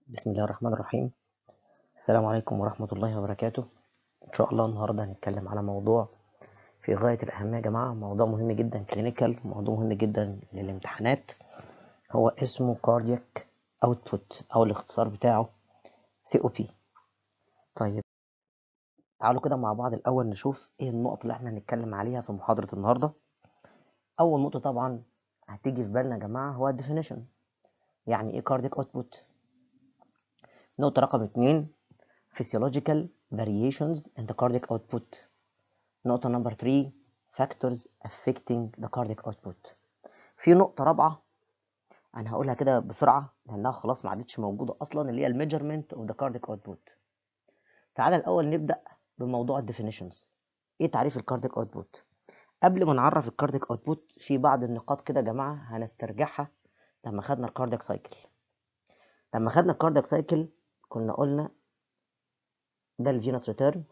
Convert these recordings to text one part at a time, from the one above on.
بسم الله الرحمن الرحيم السلام عليكم ورحمة الله وبركاته إن شاء الله النهاردة هنتكلم على موضوع في غاية الأهمية يا جماعة موضوع مهم جدا كلينيكال موضوع مهم جدا للامتحانات هو اسمه كاردياك اوتبوت أو الاختصار بتاعه سي او بي طيب تعالوا كده مع بعض الأول نشوف إيه النقط اللي إحنا هنتكلم عليها في محاضرة النهاردة أول نقطة طبعا هتيجي في بالنا يا جماعة هو الديفينيشن يعني إيه كاردياك اوتبوت نقطة رقم اتنين physiological variations in the cardiac output. نقطة نمبر 3 factors affecting the cardiac output. في نقطة رابعة أنا هقولها كده بسرعة لأنها خلاص ما عادتش موجودة أصلا اللي هي الميجرمنت of the cardiac output. تعالى الأول نبدأ بموضوع الديفينيشنز. إيه تعريف الكاردياك اوتبوت؟ قبل ما نعرف الكاردياك اوتبوت في بعض النقاط كده يا جماعة هنسترجعها لما خدنا الكاردياك سايكل. لما خدنا الكاردياك سايكل كنا قلنا ده الفينوس ريتيرن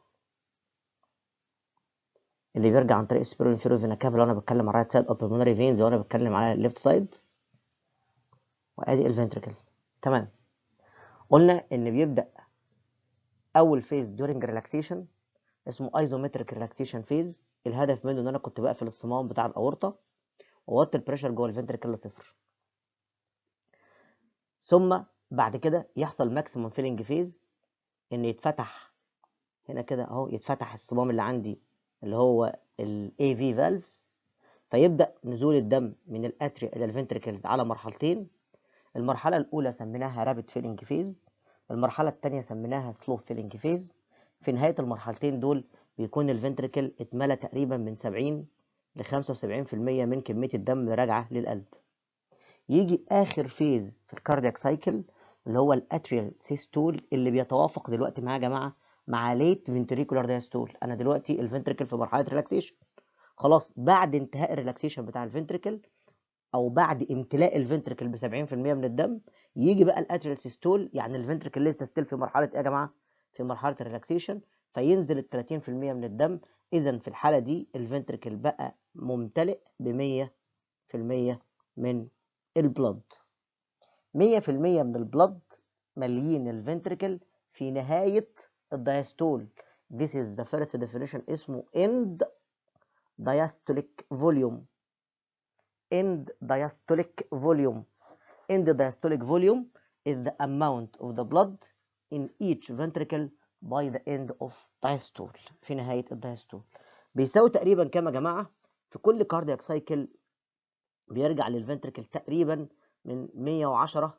اللي بيرجع عن طريق السبيرو انفيرو فينا كافا لو انا بتكلم على رايت سايد او pulmonary فينز وانا بتكلم على الليفت سايد وادي الفنتركل تمام قلنا ان بيبدا اول فيز during relaxation اسمه ايزومتريك relaxation فيز الهدف منه ان انا كنت بقفل الصمام بتاع الاورطه ووطي البريشر جوه الفنتركل لصفر ثم بعد كده يحصل ماكسيموم فيلنج فيز ان يتفتح هنا كده اهو يتفتح الصمام اللي عندي اللي هو ال AV valves فيبدأ نزول الدم من الاتريا إلى الفنتركلز على مرحلتين المرحلة الأولى سميناها رابid filling phase المرحلة الثانية سميناها slow filling phase في نهاية المرحلتين دول بيكون الفنتركل اتملى تقريبا من 70 ل 75% من كمية الدم اللي راجعة للقلب يجي آخر فيز في الكاردياك سايكل اللي هو الاتريال سيستول اللي بيتوافق دلوقتي معايا يا جماعة مع ليت فنتريكولار دايستول انا دلوقتي الفنتركل في مرحله ريلاكسيشن خلاص بعد انتهاء الريلاكسيشن بتاع الفنتركل او بعد امتلاء الفنتركل ب 70% من الدم يجي بقى الاتريال سيستول يعني الفنتركل لسه ستيل في مرحله ايه يا جماعه في مرحله الريلاكسيشن فينزل ال 30% من الدم اذا في الحاله دي الفنتركل بقى ممتلئ ب 100% من البلد 100% من البلد مليين الفنتركل في نهايه الدايستول this is the first definition اسمه end diastolic volume end diastolic volume end diastolic volume is the amount of the blood in each ventricle by the end of diastole في نهاية الدايستول بيساوي تقريبا كام يا جماعة في كل كاردياك سايكل بيرجع للفنتركل تقريبا من 110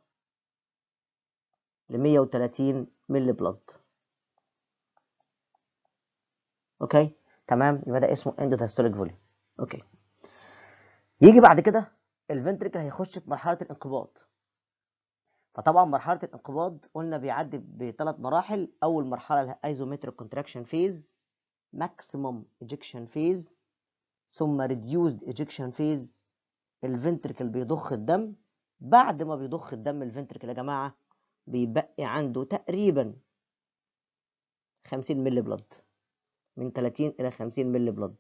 ل 130 ملي بلد اوكي تمام يبقى ده اسمه اند دايستوليك فوليوم اوكي يجي بعد كده الفنتركل هيخش في مرحله الانقباض فطبعا مرحله الانقباض قلنا بيعدي بثلاث مراحل اول مرحله الايزومتريك كونتراكشن فيز ماكسيموم ايجكشن فيز ثم ريديوزد ايجكشن فيز الفنتركل بيضخ الدم بعد ما بيضخ الدم الفنتركل يا جماعه بيبقي عنده تقريبا 50 مللي بلد من 30 الى 50 مللي بلد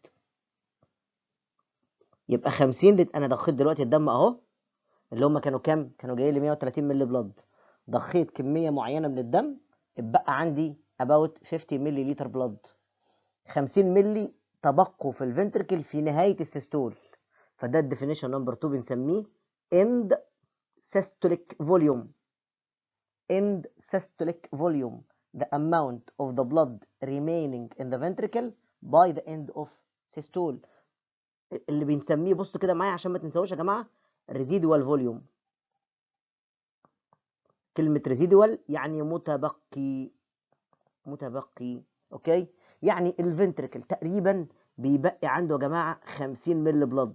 يبقى 50 لت... انا ضخيت دلوقتي الدم اهو اللي هم كانوا كام كانوا جايين لي 130 مللي بلد ضخيت كميه معينه من الدم اتبقى عندي about 50 مللي لتر بلد 50 مللي تبقوا في الفنتركل في نهايه السيستول فده الديفينيشن نمبر 2 بنسميه end systolic volume end systolic volume the amount of the blood remaining in the ventricle by the end of systole اللي بنسميه بصوا كده معايا عشان ما تنساوش يا جماعه residual volume كلمة residual يعني متبقي متبقي اوكي يعني الفنتركل تقريبا بيبقي عنده يا جماعه 50 مللي بلد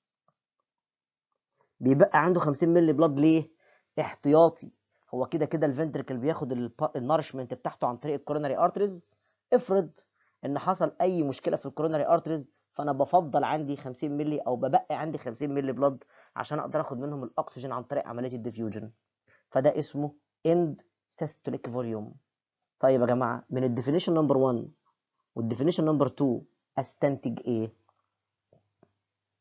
بيبقى عنده 50 مللي بلد ليه؟ احتياطي هو كده كده الفنتركل بياخد النارشمنت بتاعته عن طريق الكوروناري ارتريز افرض ان حصل اي مشكله في الكوروناري ارتريز فانا بفضل عندي 50 مللي او ببقي عندي 50 مللي بلد عشان اقدر اخد منهم الاكسجين عن طريق عمليه الديفيوجن فده اسمه اند سيستوليك فوليوم طيب يا جماعه من الديفينيشن نمبر 1 والديفينيشن نمبر 2 استنتج ايه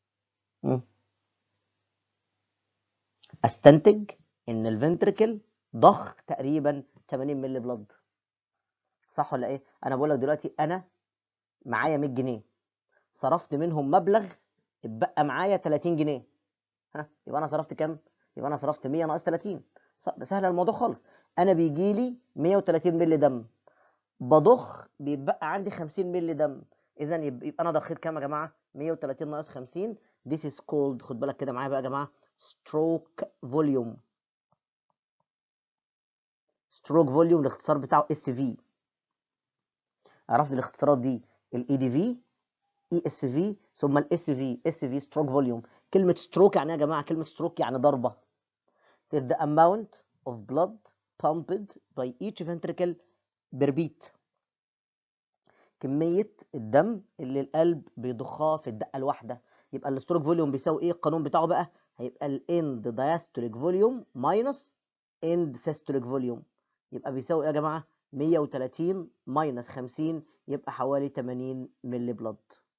مم. استنتج ان الفنتركل ضخ تقريبا 80 مللي بلد صح ولا ايه انا بقول لك دلوقتي انا معايا 100 جنيه صرفت منهم مبلغ اتبقى معايا 30 جنيه ها يبقى انا صرفت كام يبقى انا صرفت 100 ناقص 30 سهل الموضوع خالص انا بيجي لي 130 مللي دم بضخ بيتبقى عندي 50 مللي دم اذا يبقى انا ضخيت كام يا جماعه 130 ناقص 50 this is called خد بالك كده معايا بقى يا جماعه stroke volume stroke volume الاختصار بتاعه اس في عرفت الاختصارات دي الاي دي في اي اس في ثم الاس في اس في ستروك فوليوم كلمه ستروك يعني ايه يا جماعه كلمه ستروك يعني ضربه the amount of blood pumped by each ventricle per beat كميه الدم اللي القلب بيضخها في الدقه الواحده يبقى الستروك فوليوم بيساوي ايه القانون بتاعه بقى هيبقى الاند diastolic فوليوم ماينس اند systolic فوليوم يبقى بيساوي ايه يا جماعه 130 ماينس 50 يبقى حوالي 80 مللي بلد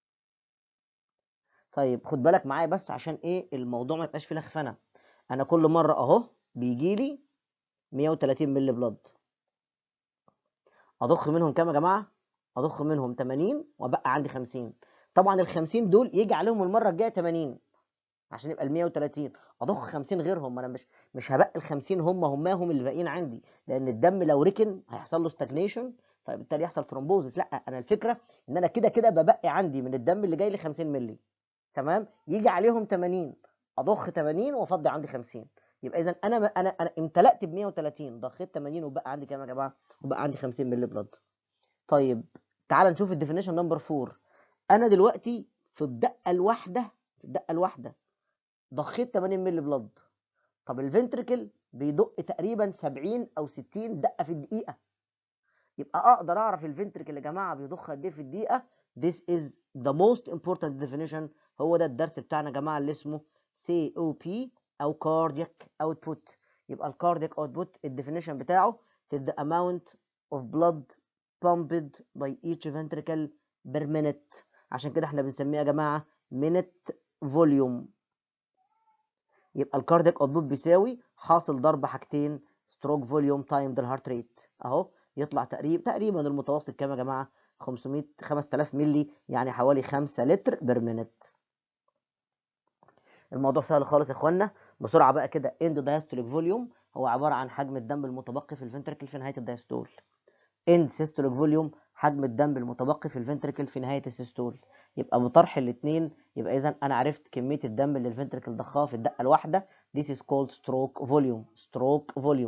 طيب خد بالك معايا بس عشان ايه الموضوع ما يبقاش فيه لخفنه انا كل مره اهو بيجي لي 130 مللي بلد اضخ منهم كام يا جماعه اضخ منهم 80 وابقى عندي 50 طبعا ال 50 دول يجي عليهم المره الجايه 80 عشان يبقى ال 130 اضخ 50 غيرهم انا مش مش هبقى ال 50 هم هماهم اللي باقيين عندي لان الدم لو ركن هيحصل له ستاجنيشن فبالتالي يحصل ثرومبوزس لا انا الفكره ان انا كده كده ببقي عندي من الدم اللي جاي لي 50 مللي تمام يجي عليهم 80 اضخ 80 وافضي عندي 50 يبقى اذا انا انا انا امتلأت ب 130 ضخيت 80 وبقى عندي كام يا جماعه وبقى عندي 50 مللي بلاد طيب تعال نشوف الديفينيشن نمبر 4 انا دلوقتي في الدقه الواحده في الدقه الواحده ضخيت 80 مللي بلاد طب الفنتركل بيدق تقريبا 70 او 60 دقه في الدقيقه يبقى اقدر اعرف الفنتركل يا جماعه بيضخ قد ايه في الدقيقه this is the most important definition هو ده الدرس بتاعنا يا جماعه اللي اسمه COP او cardiac output يبقى الكاردياك اوتبوت الديفينيشن بتاعه is the amount of blood pumped by each ventricle per minute عشان كده احنا بنسميه يا جماعه minute volume يبقى الكاردياك اوتبوت بيساوي حاصل ضرب حاجتين ستروك فوليوم تايم الهارت ريت اهو يطلع تقريبا تقريبا المتوسط كام يا جماعه 500 5000 مللي يعني حوالي 5 لتر بير مينت الموضوع سهل خالص يا اخوانا بسرعه بقى كده اند دايستوليك فوليوم هو عباره عن حجم الدم المتبقي في الفنتركل في نهايه الدايستول اند سيستوليك فوليوم حجم الدم المتبقي في الفنتركل في نهايه السيستول يبقى بطرح الاثنين يبقى اذا انا عرفت كميه الدم اللي الفنتركل ضخها في الدقه الواحده this is called stroke volume stroke volume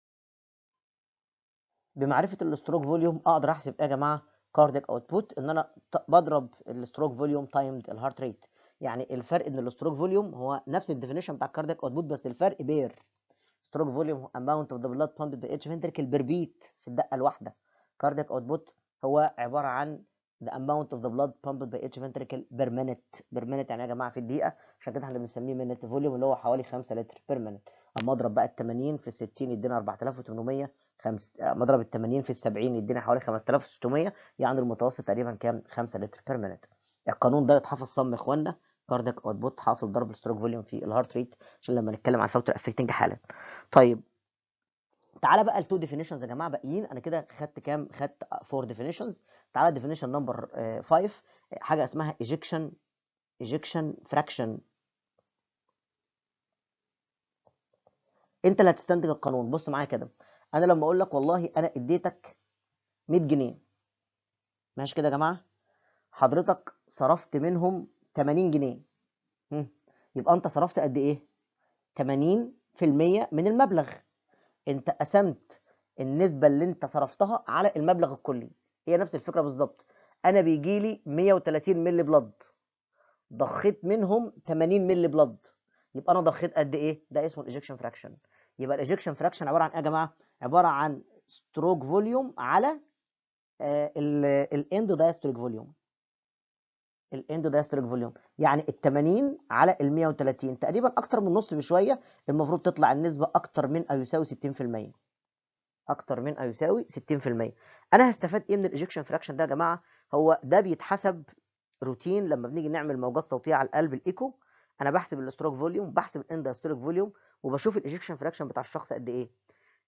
بمعرفه الستروك فوليوم اقدر احسب ايه يا جماعه كاردياك اوتبوت ان انا بضرب الستروك فوليوم تايمد الهارت ريت يعني الفرق ان الستروك فوليوم هو نفس الديفينيشن بتاع الكاردياك اوتبوت بس الفرق بير ستروك فوليوم اماونت اوف ذا بلاد pumped by each ventricle per beat في الدقه الواحده كاردياك اوتبوت هو عباره عن the amount of the blood pumped by each ventricle per minute per minute يعني يا جماعه في الدقيقه عشان كده احنا بنسميه minute volume اللي هو حوالي 5 لتر per minute اما اضرب بقى ال 80 في ال 60 يدينا 4800 خمس مضرب ال 80 في ال 70 يدينا حوالي 5600 يعني المتوسط تقريبا كام 5 لتر بير مينيت القانون ده يتحفظ صم يا اخوانا كاردياك اوتبوت حاصل ضرب الستروك فوليوم في الهارت ريت عشان لما نتكلم عن الفاكتور افكتنج حالا طيب تعالى بقى التو ديفينيشنز يا جماعه باقيين انا كده خدت كام خدت فور ديفينيشنز تعالى ديفينيشن نمبر 5 حاجه اسمها ايجكشن ايجكشن فراكشن انت اللي هتستنتج القانون بص معايا كده انا لما اقول لك والله انا اديتك 100 جنيه ماشي كده يا جماعه حضرتك صرفت منهم 80 جنيه هم. يبقى انت صرفت قد ايه 80% من المبلغ انت قسمت النسبه اللي انت صرفتها على المبلغ الكلي هي نفس الفكره بالظبط انا بيجي لي 130 مللي بلد ضخيت منهم 80 مللي بلد يبقى انا ضخيت قد ايه ده اسمه الايجكشن فراكشن يبقى الايجكشن فراكشن عباره عن ايه يا جماعه عباره عن ستروك فوليوم على الاند دايستوليك فوليوم الاند دايستوليك فوليوم يعني ال 80 على ال 130 تقريبا اكتر من نص بشويه المفروض تطلع النسبه اكتر من او يساوي 60% اكتر من او يساوي 60% انا هستفاد ايه من الايجكشن فراكشن ده يا جماعه هو ده بيتحسب روتين لما بنيجي نعمل موجات صوتيه على القلب الايكو انا بحسب الاستروك فوليوم بحسب الاند دايستوليك فوليوم وبشوف الايجكشن فراكشن بتاع الشخص قد ايه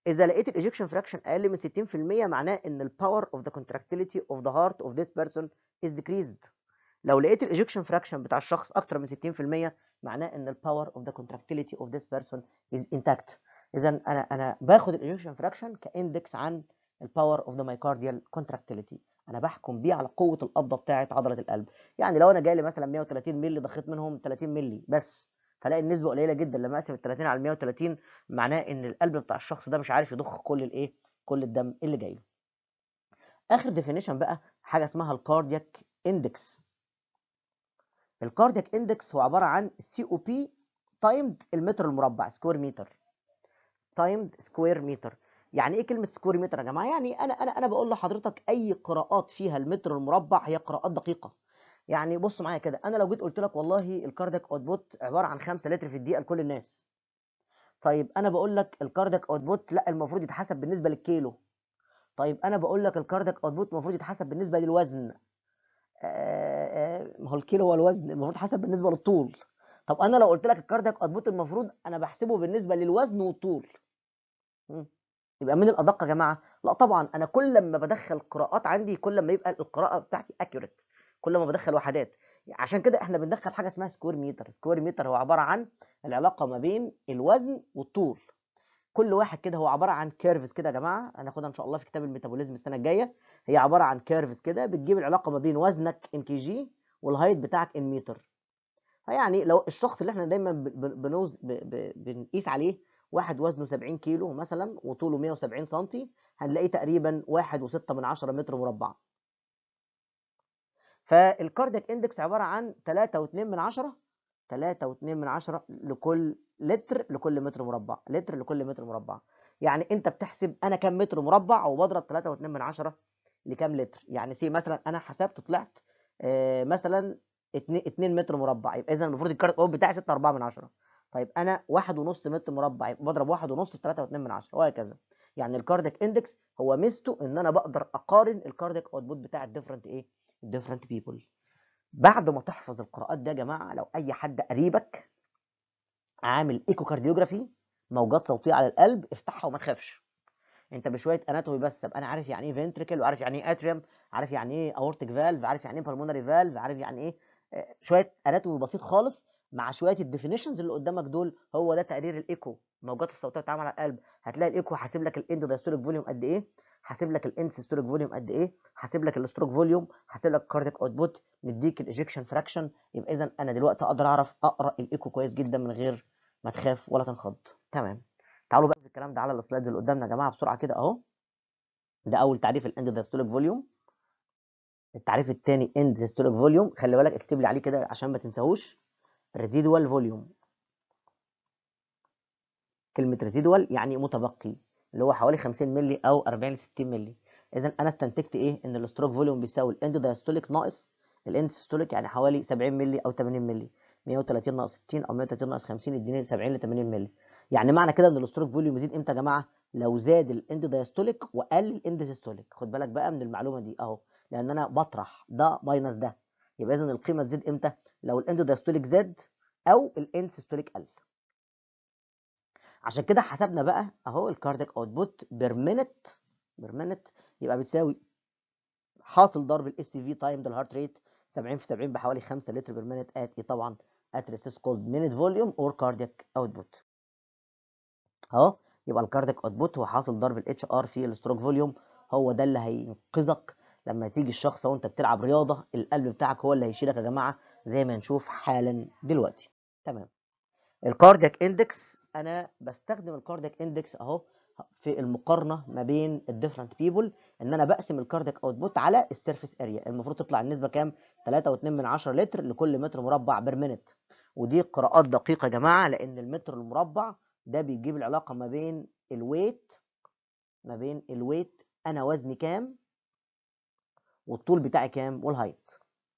اذا لقيت الايجكشن فراكشن اقل من 60% معناه ان الباور اوف ذا contractility اوف ذا هارت اوف ذيس بيرسون از decreased لو لقيت الايجكشن فراكشن بتاع الشخص اكتر من 60% معناه ان الباور اوف ذا contractility اوف ذيس بيرسون از انتاكت اذا انا انا باخد الايجكشن فراكشن كاندكس عن الباور اوف ذا مايكارديال contractility انا بحكم بيه على قوه القبضه بتاعه عضله القلب يعني لو انا جاي لي مثلا 130 مللي ضخيت منهم 30 مللي بس فلاقي النسبه قليله جدا لما اقسم ال 30 على 130 معناه ان القلب بتاع الشخص ده مش عارف يضخ كل الايه كل الدم اللي جاي له اخر ديفينيشن بقى حاجه اسمها الكاردياك اندكس الكاردياك اندكس هو عباره عن السي او بي تايمد المتر المربع سكوير متر تايمد سكوير متر يعني ايه كلمه سكوير متر يا جماعه يعني انا انا انا بقول لحضرتك اي قراءات فيها المتر المربع هي قراءات دقيقه يعني بص معايا كده انا لو جيت قلت لك والله الكاردياك اوتبوت عباره عن 5 لتر في الدقيقه لكل الناس طيب انا بقول لك الكاردياك اوتبوت لا المفروض يتحسب بالنسبه للكيلو طيب انا بقول لك الكاردياك اوتبوت المفروض يتحسب بالنسبه للوزن ما هو الكيلو هو الوزن المفروض يتحسب بالنسبه للطول طب انا لو قلت لك الكاردياك اوتبوت المفروض انا بحسبه بالنسبه للوزن والطول يبقى من الادق يا جماعه لا طبعا انا كل ما بدخل قراءات عندي كل ما يبقى القراءه بتاعتي اكيوريت كل ما بدخل وحدات عشان كده احنا بندخل حاجه اسمها سكوير متر سكوير متر هو عباره عن العلاقه ما بين الوزن والطول كل واحد كده هو عباره عن كيرفز كده يا جماعه هناخدها ان شاء الله في كتاب الميتابوليزم السنه الجايه هي عباره عن كيرفز كده بتجيب العلاقه ما بين وزنك ان كي جي والهايت بتاعك ان متر فيعني لو الشخص اللي احنا دايما بنوز بنقيس عليه واحد وزنه 70 كيلو مثلا وطوله 170 سم هنلاقيه تقريبا 1.6 من 10 متر مربع فالكاردياك اندكس عباره عن 3.2 من 10 3.2 من 10 لكل لتر لكل متر مربع لتر لكل متر مربع يعني انت بتحسب انا كام متر مربع وبضرب 3.2 من 10 لكام لتر يعني سي مثلا انا حسبت طلعت آه مثلا 2 2 متر مربع يبقى اذا المفروض الكاردياك اوت بتاعي 6.4 من 10 طيب انا 1.5 متر مربع يبقى بضرب 1.5 في 3.2 من 10 وهكذا يعني الكاردياك اندكس هو ميزته ان انا بقدر اقارن الكاردياك اوتبوت بتاع الديفرنت ايه different people بعد ما تحفظ القراءات ده يا جماعه لو اي حد قريبك عامل ايكو كارديوجرافي موجات صوتيه على القلب افتحها وما تخافش انت بشويه اناتومي بس ابقى انا عارف يعني ايه فنتريكل وعارف يعني ايه اتريوم عارف يعني ايه اورتيك فالف عارف يعني ايه بالمونري فالف عارف يعني ايه شويه اناتومي بسيط خالص مع شويه الديفينيشنز اللي قدامك دول هو ده تقرير الايكو الموجات الصوتيه بتتعمل على القلب هتلاقي الايكو حاسب لك الاند دايستوليك فوليوم قد ايه حاسب لك الان سيستوليك فوليوم قد ايه حاسب لك الستروك فوليوم حاسب لك الكاردياك اوتبوت مديك الايجكشن فراكشن يبقى اذا انا دلوقتي اقدر اعرف اقرا الايكو كويس جدا من غير ما تخاف ولا تنخض تمام تعالوا بقى في الكلام ده على السلايدز اللي قدامنا يا جماعه بسرعه كده اهو ده اول تعريف الاند دايستوليك فوليوم التعريف الثاني اند سيستوليك فوليوم خلي بالك اكتب لي عليه كده عشان ما تنساهوش ريزيدوال فوليوم كلمه ريزيدوال يعني متبقي اللي هو حوالي 50 مللي او 40 ل 60 مللي اذا انا استنتجت ايه ان الاستروك فوليوم بيساوي الاند دايستوليك ناقص الاند سيستوليك يعني حوالي 70 مللي او 80 مللي 130 ناقص 60 او 130 ناقص 50 يديني 70 ل 80 مللي يعني معنى كده ان الاستروك فوليوم يزيد امتى يا جماعه لو زاد الاند دايستوليك وقل الاند سيستوليك خد بالك بقى من المعلومه دي اهو لان انا بطرح ده ماينس ده يبقى اذا القيمه تزيد امتى لو الاند دايستوليك زاد او الاند سيستوليك قل عشان كده حسبنا بقى اهو الكاردياك اوتبوت بير مينت بير مينت يبقى بتساوي حاصل ضرب الاس في تايم ده الهارت ريت 70 في 70 بحوالي 5 لتر بير مينت ات ايه طبعا ات ريسيس كولد مينت فوليوم اور كاردياك اوتبوت اهو يبقى الكاردياك اوتبوت هو حاصل ضرب الاتش ار في الستروك فوليوم هو ده اللي هينقذك لما تيجي الشخص وانت بتلعب رياضه القلب بتاعك هو اللي هيشيلك يا جماعه زي ما نشوف حالا دلوقتي تمام الكاردياك اندكس انا بستخدم الكاردياك اندكس اهو في المقارنه ما بين الديفرنت بيبل ان انا بقسم الكاردياك اوتبوت على السيرفيس اريا المفروض تطلع النسبه كام 3.2 من 10 لتر لكل متر مربع بير مينت ودي قراءات دقيقه يا جماعه لان المتر المربع ده بيجيب العلاقه ما بين الويت ما بين الويت انا وزني كام والطول بتاعي كام والهايت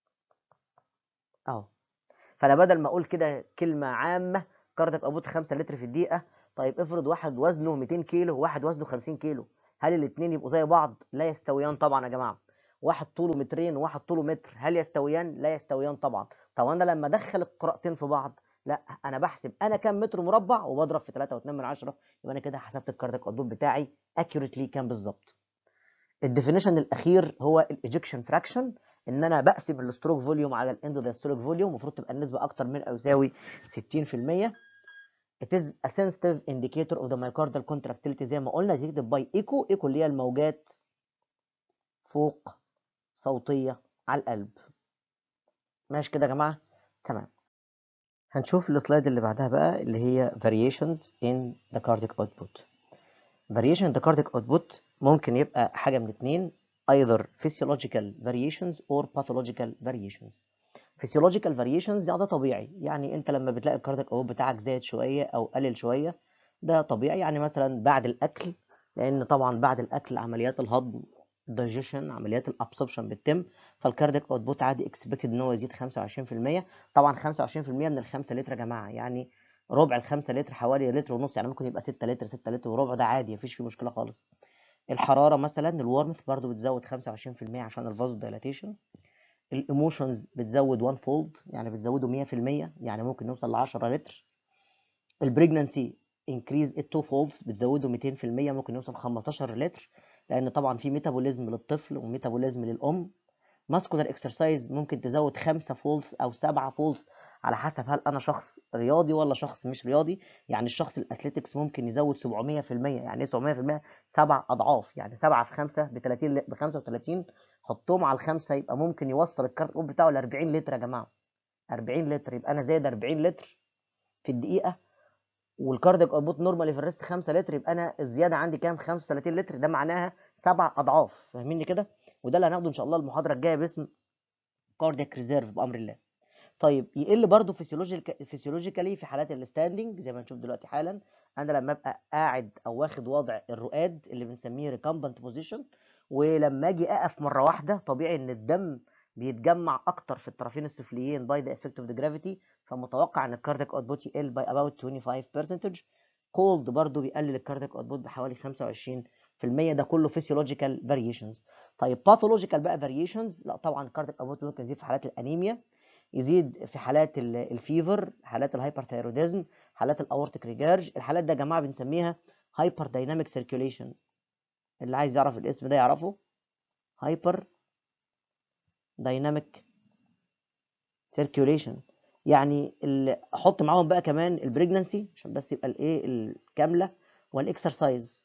اهو فانا بدل ما اقول كده كلمه عامه كاردياك اوتبوت 5 لتر في الدقيقه طيب افرض واحد وزنه 200 كيلو وواحد وزنه 50 كيلو هل الاثنين يبقوا زي بعض لا يستويان طبعا يا جماعه واحد طوله مترين وواحد طوله متر هل يستويان لا يستويان طبعا طب انا لما ادخل القراءتين في بعض لا انا بحسب انا كام متر مربع وبضرب في 3.2 من 10 يبقى انا كده حسبت الكاردياك اوتبوت بتاعي اكيوريتلي كام بالظبط الديفينيشن الاخير هو الايجكشن فراكشن ان انا بقسم الستروك فوليوم على الاند دايستوليك فوليوم المفروض تبقى النسبه اكتر من او يساوي 60% It is a sensitive indicator of the myocardial contractility زي ما قلنا دي باي ايكو ايكو اللي هي الموجات فوق صوتيه على القلب ماشي كده يا جماعه تمام هنشوف السلايد اللي بعدها بقى اللي هي variations in the cardiac output variation in the cardiac output ممكن يبقى حاجة من اتنين either physiological variations or pathological variations physiological variations ده طبيعي يعني انت لما بتلاقي الكاردياك اوت بتاعك زاد شوية او قلل شوية ده طبيعي يعني مثلا بعد الاكل لان طبعا بعد الاكل عمليات الهضم الدايجيشن عمليات الابسوربشن بتتم فالكاردياك اوتبوت عادي اكسبكتد ان هو يزيد 25% طبعا 25% من ال 5 لتر يا جماعه يعني ربع ال 5 لتر حوالي لتر ونص يعني ممكن يبقى 6 لتر 6 لتر وربع ده عادي مفيش فيه مشكله خالص الحراره مثلا الورمث برضو بتزود 25% عشان الفازو دايلاتيشن الايموشنز بتزود 1 فولد يعني بتزوده 100% يعني ممكن نوصل ل 10 لتر البريجنانسي انكريز 2 فولدز بتزوده 200% ممكن يوصل 15 لتر لان طبعا في ميتابوليزم للطفل وميتابوليزم للام ماسكولار اكسرسايز ممكن تزود 5 فولز او 7 فولز على حسب هل انا شخص رياضي ولا شخص مش رياضي يعني الشخص الاثليتكس ممكن يزود 700% يعني ايه 700% سبع اضعاف يعني 7 في 5 ب 30 ب 35 حطهم على الخمسه يبقى ممكن يوصل الكارت بتاعه ل 40 لتر يا جماعه 40 لتر يبقى انا زايد 40 لتر في الدقيقه والكاردياك اوتبوت نورمالي في الريست 5 لتر يبقى انا الزياده عندي كام 35 لتر ده معناها سبع اضعاف فاهميني كده وده اللي هناخده ان شاء الله المحاضره الجايه باسم كاردياك ريزيرف بامر الله طيب يقل برضه فيسيولوجيكالي في حالات الستاندنج زي ما هنشوف دلوقتي حالا انا لما ابقى قاعد او واخد وضع الرقاد اللي بنسميه ريكامبنت بوزيشن ولما اجي اقف مره واحده طبيعي ان الدم بيتجمع اكتر في الطرفين السفليين باي ذا افكت اوف ذا جرافيتي فمتوقع ان الكاردياك اوتبوت يقل باي اباوت 25% كولد برضه بيقلل الكاردياك اوتبوت بحوالي 25% ده كله فيسيولوجيكال فاريشنز طيب باثولوجيكال بقى فاريشنز لا طبعا الكاردياك اوتبوت ممكن يزيد في حالات الانيميا يزيد في حالات الفيفر حالات الهايبرثايروديزم حالات الاورتيك ريجارج الحالات ده يا جماعه بنسميها هايبر دايناميك سيركيوليشن اللي عايز يعرف الاسم ده يعرفه هايبر دايناميك سيركيوليشن يعني اللي احط معاهم بقى كمان البريجنانسي عشان بس يبقى الايه الكامله والاكسرسايز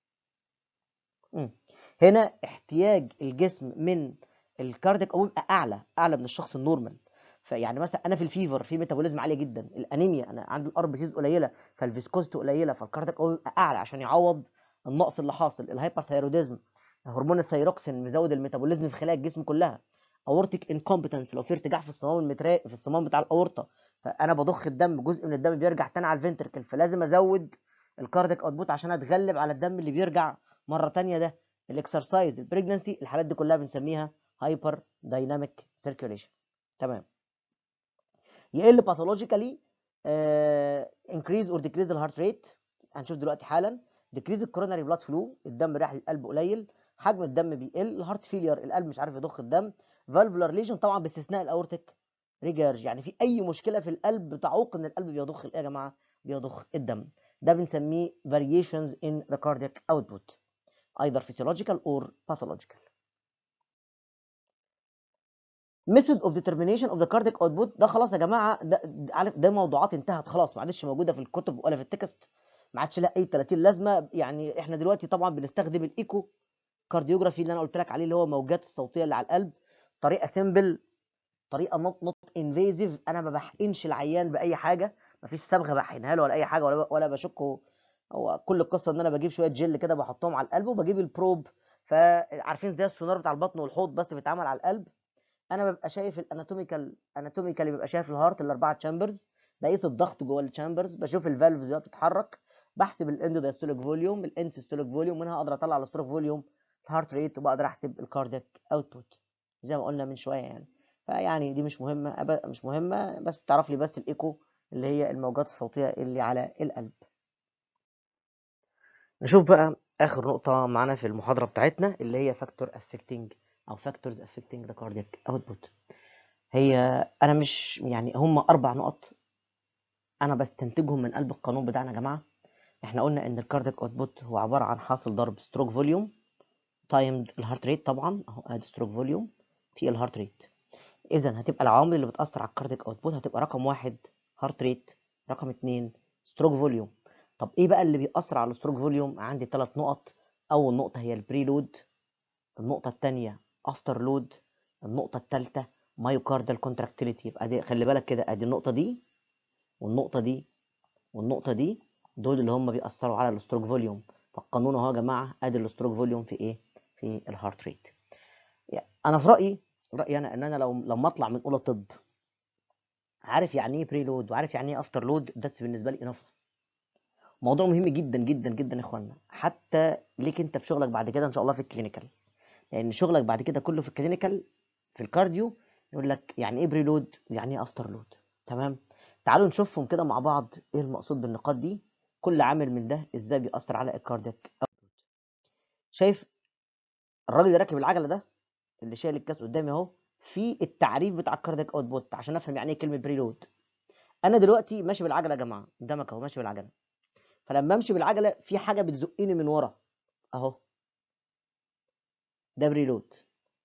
هنا احتياج الجسم من الكارديك او بيبقى اعلى اعلى من الشخص النورمال فيعني مثلا انا في الفيفر في ميتابوليزم عاليه جدا الانيميا انا عندي الار بي سيز قليله فالفيسكوزيتي قليله فالكارديك او بيبقى اعلى عشان يعوض النقص اللي حاصل الهايبرثايروديزم هرمون الثيروكسين مزود الميتابوليزم في خلايا الجسم كلها اورتيك انكومبتنس لو في ارتجاع في الصمام المترا في الصمام بتاع الاورطه فانا بضخ الدم جزء من الدم بيرجع تاني على الفنتركل فلازم ازود الكارديك اوتبوت عشان اتغلب على الدم اللي بيرجع مره تانية ده الاكسرسايز البريجنسي الحالات دي كلها بنسميها هايبر دايناميك سيركيوليشن تمام يقل باثولوجيكالي انكريز اور ديكريز الهارت ريت هنشوف دلوقتي حالا ديكريز الكوروناري بلاد فلو الدم رايح للقلب قليل حجم الدم بيقل الهارت فيلير القلب مش عارف يضخ الدم فالفولار ليجن طبعا باستثناء الاورتيك ريجارج يعني في اي مشكله في القلب بتعوق ان القلب بيضخ ايه يا جماعه بيضخ الدم ده بنسميه variations in the cardiac output either physiological or pathological method of determination of the cardiac output ده خلاص يا جماعه ده عارف ده موضوعات انتهت خلاص ما عادش موجوده في الكتب ولا في التكست ما عادش لها اي 30 لازمه يعني احنا دلوقتي طبعا بنستخدم الايكو كارديوجرافي اللي انا قلت لك عليه اللي هو موجات الصوتيه اللي على القلب طريقه سيمبل طريقه نوت نوت انفيزيف انا ما بحقنش العيان باي حاجه ما فيش صبغه بحقنها له ولا اي حاجه ولا ولا بشكه هو كل القصه ان انا بجيب شويه جل كده بحطهم على القلب وبجيب البروب فعارفين زي السونار بتاع البطن والحوض بس بيتعمل على القلب انا ببقى شايف الاناتوميكال اناتوميكالي ببقى شايف الهارت الاربعه تشامبرز بقيس الضغط جوه التشامبرز بشوف الفالفز ازاي بتتحرك بحسب الاند دايستوليك فوليوم الاند سيستوليك فوليوم منها اقدر اطلع الستروك فوليوم الهارت ريت وبقدر احسب الكاردياك اوتبوت زي ما قلنا من شويه يعني فيعني دي مش مهمه أبدا مش مهمه بس تعرف لي بس الايكو اللي هي الموجات الصوتيه اللي على القلب نشوف بقى اخر نقطه معانا في المحاضره بتاعتنا اللي هي فاكتور افكتنج او فاكتورز افكتنج ذا كاردياك اوتبوت هي انا مش يعني هم اربع نقط انا بستنتجهم من قلب القانون بتاعنا يا جماعه احنا قلنا ان الكاردياك اوتبوت هو عباره عن حاصل ضرب ستروك فوليوم تايمد الهارت ريت طبعا اهو ادي ستروك فوليوم في الهارت ريت اذا هتبقى العوامل اللي بتاثر على الكاردياك اوتبوت هتبقى رقم واحد هارت ريت رقم اتنين ستروك فوليوم طب ايه بقى اللي بيأثر على الستروك فوليوم عندي ثلاث نقط اول نقطه هي البريلود النقطه الثانيه افتر لود النقطه الثالثه مايوكاردال كونتراكتيليتي يبقى دي خلي بالك كده ادي النقطه دي والنقطه دي والنقطه دي دول اللي هم بيأثروا على الستروك فوليوم فالقانون اهو يا جماعه ادي الستروك فوليوم في ايه في الهارت ريت يعني انا في رايي رايي انا ان انا لو لما اطلع من اولى طب عارف يعني ايه بري لود وعارف يعني ايه افتر لود ده بالنسبه لي انف موضوع مهم جدا جدا جدا يا اخوانا حتى ليك انت في شغلك بعد كده ان شاء الله في الكلينيكال لان شغلك بعد كده كله في الكلينيكال في الكارديو يقول لك يعني ايه بري لود ويعني ايه افتر لود تمام تعالوا نشوفهم كده مع بعض ايه المقصود بالنقاط دي كل عامل من ده ازاي بيأثر على الكاردياك شايف الراجل اللي راكب العجله ده اللي شايل الكاس قدامي اهو في التعريف بتاع الكاردياك اوتبوت عشان افهم يعني ايه كلمه بريلود انا دلوقتي ماشي بالعجله يا جماعه قدامك اهو ماشي بالعجله فلما امشي بالعجله في حاجه بتزقني من ورا اهو ده بريلود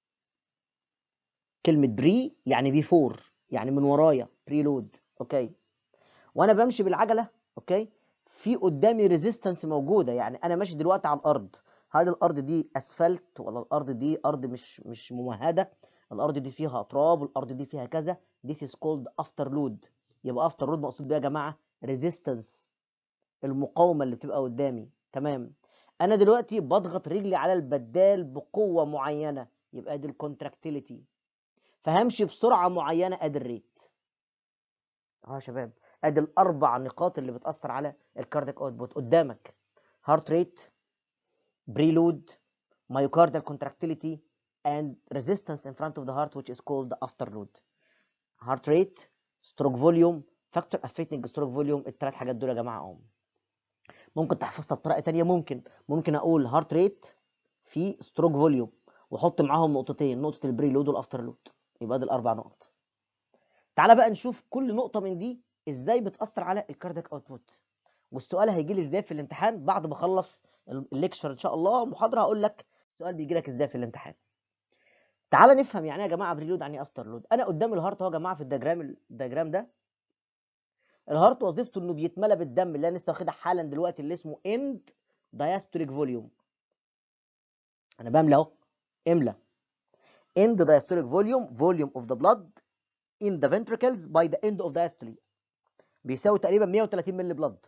كلمه بري يعني بيفور يعني من ورايا بريلود اوكي وانا بمشي بالعجله اوكي في قدامي ريزيستنس موجوده يعني انا ماشي دلوقتي على الارض هل الارض دي اسفلت ولا الارض دي ارض مش مش ممهده الارض دي فيها تراب والارض دي فيها كذا this is called after load يبقى after load مقصود بيها يا جماعه resistance المقاومه اللي بتبقى قدامي تمام انا دلوقتي بضغط رجلي على البدال بقوه معينه يبقى دي الكونتراكتيليتي فهمشي بسرعه معينه ادي الريت اهو يا شباب ادي الاربع نقاط اللي بتاثر على الكاردياك اوتبوت قدامك هارت ريت بريلود myocardial contractility and resistance in front of the heart which is called the afterload heart rate stroke volume factor affecting stroke volume الثلاث حاجات دول يا جماعه اهم ممكن تحفظها بطريقه ثانيه ممكن ممكن اقول هارت ريت في ستروك فوليوم واحط معاهم نقطتين نقطه البريلود والافتر لود يبقى دي الاربع نقط تعالى بقى نشوف كل نقطه من دي ازاي بتاثر على الكاردياك اوتبوت والسؤال هيجي لي ازاي في الامتحان بعد ما اخلص الليكشر ان شاء الله محاضره هقول لك السؤال بيجي لك ازاي في الامتحان تعالى نفهم يعني ايه يا جماعه بريلود يعني ايه افتر لود انا قدام الهارت اهو يا جماعه في الدياجرام الدياجرام ده الهارت وظيفته انه بيتملى بالدم اللي انا لسه واخدها حالا دلوقتي اللي اسمه اند diastolic فوليوم انا بملى اهو املى end diastolic volume volume of the blood in the ventricles by the end of diastole بيساوي تقريبا 130 مللي بلاد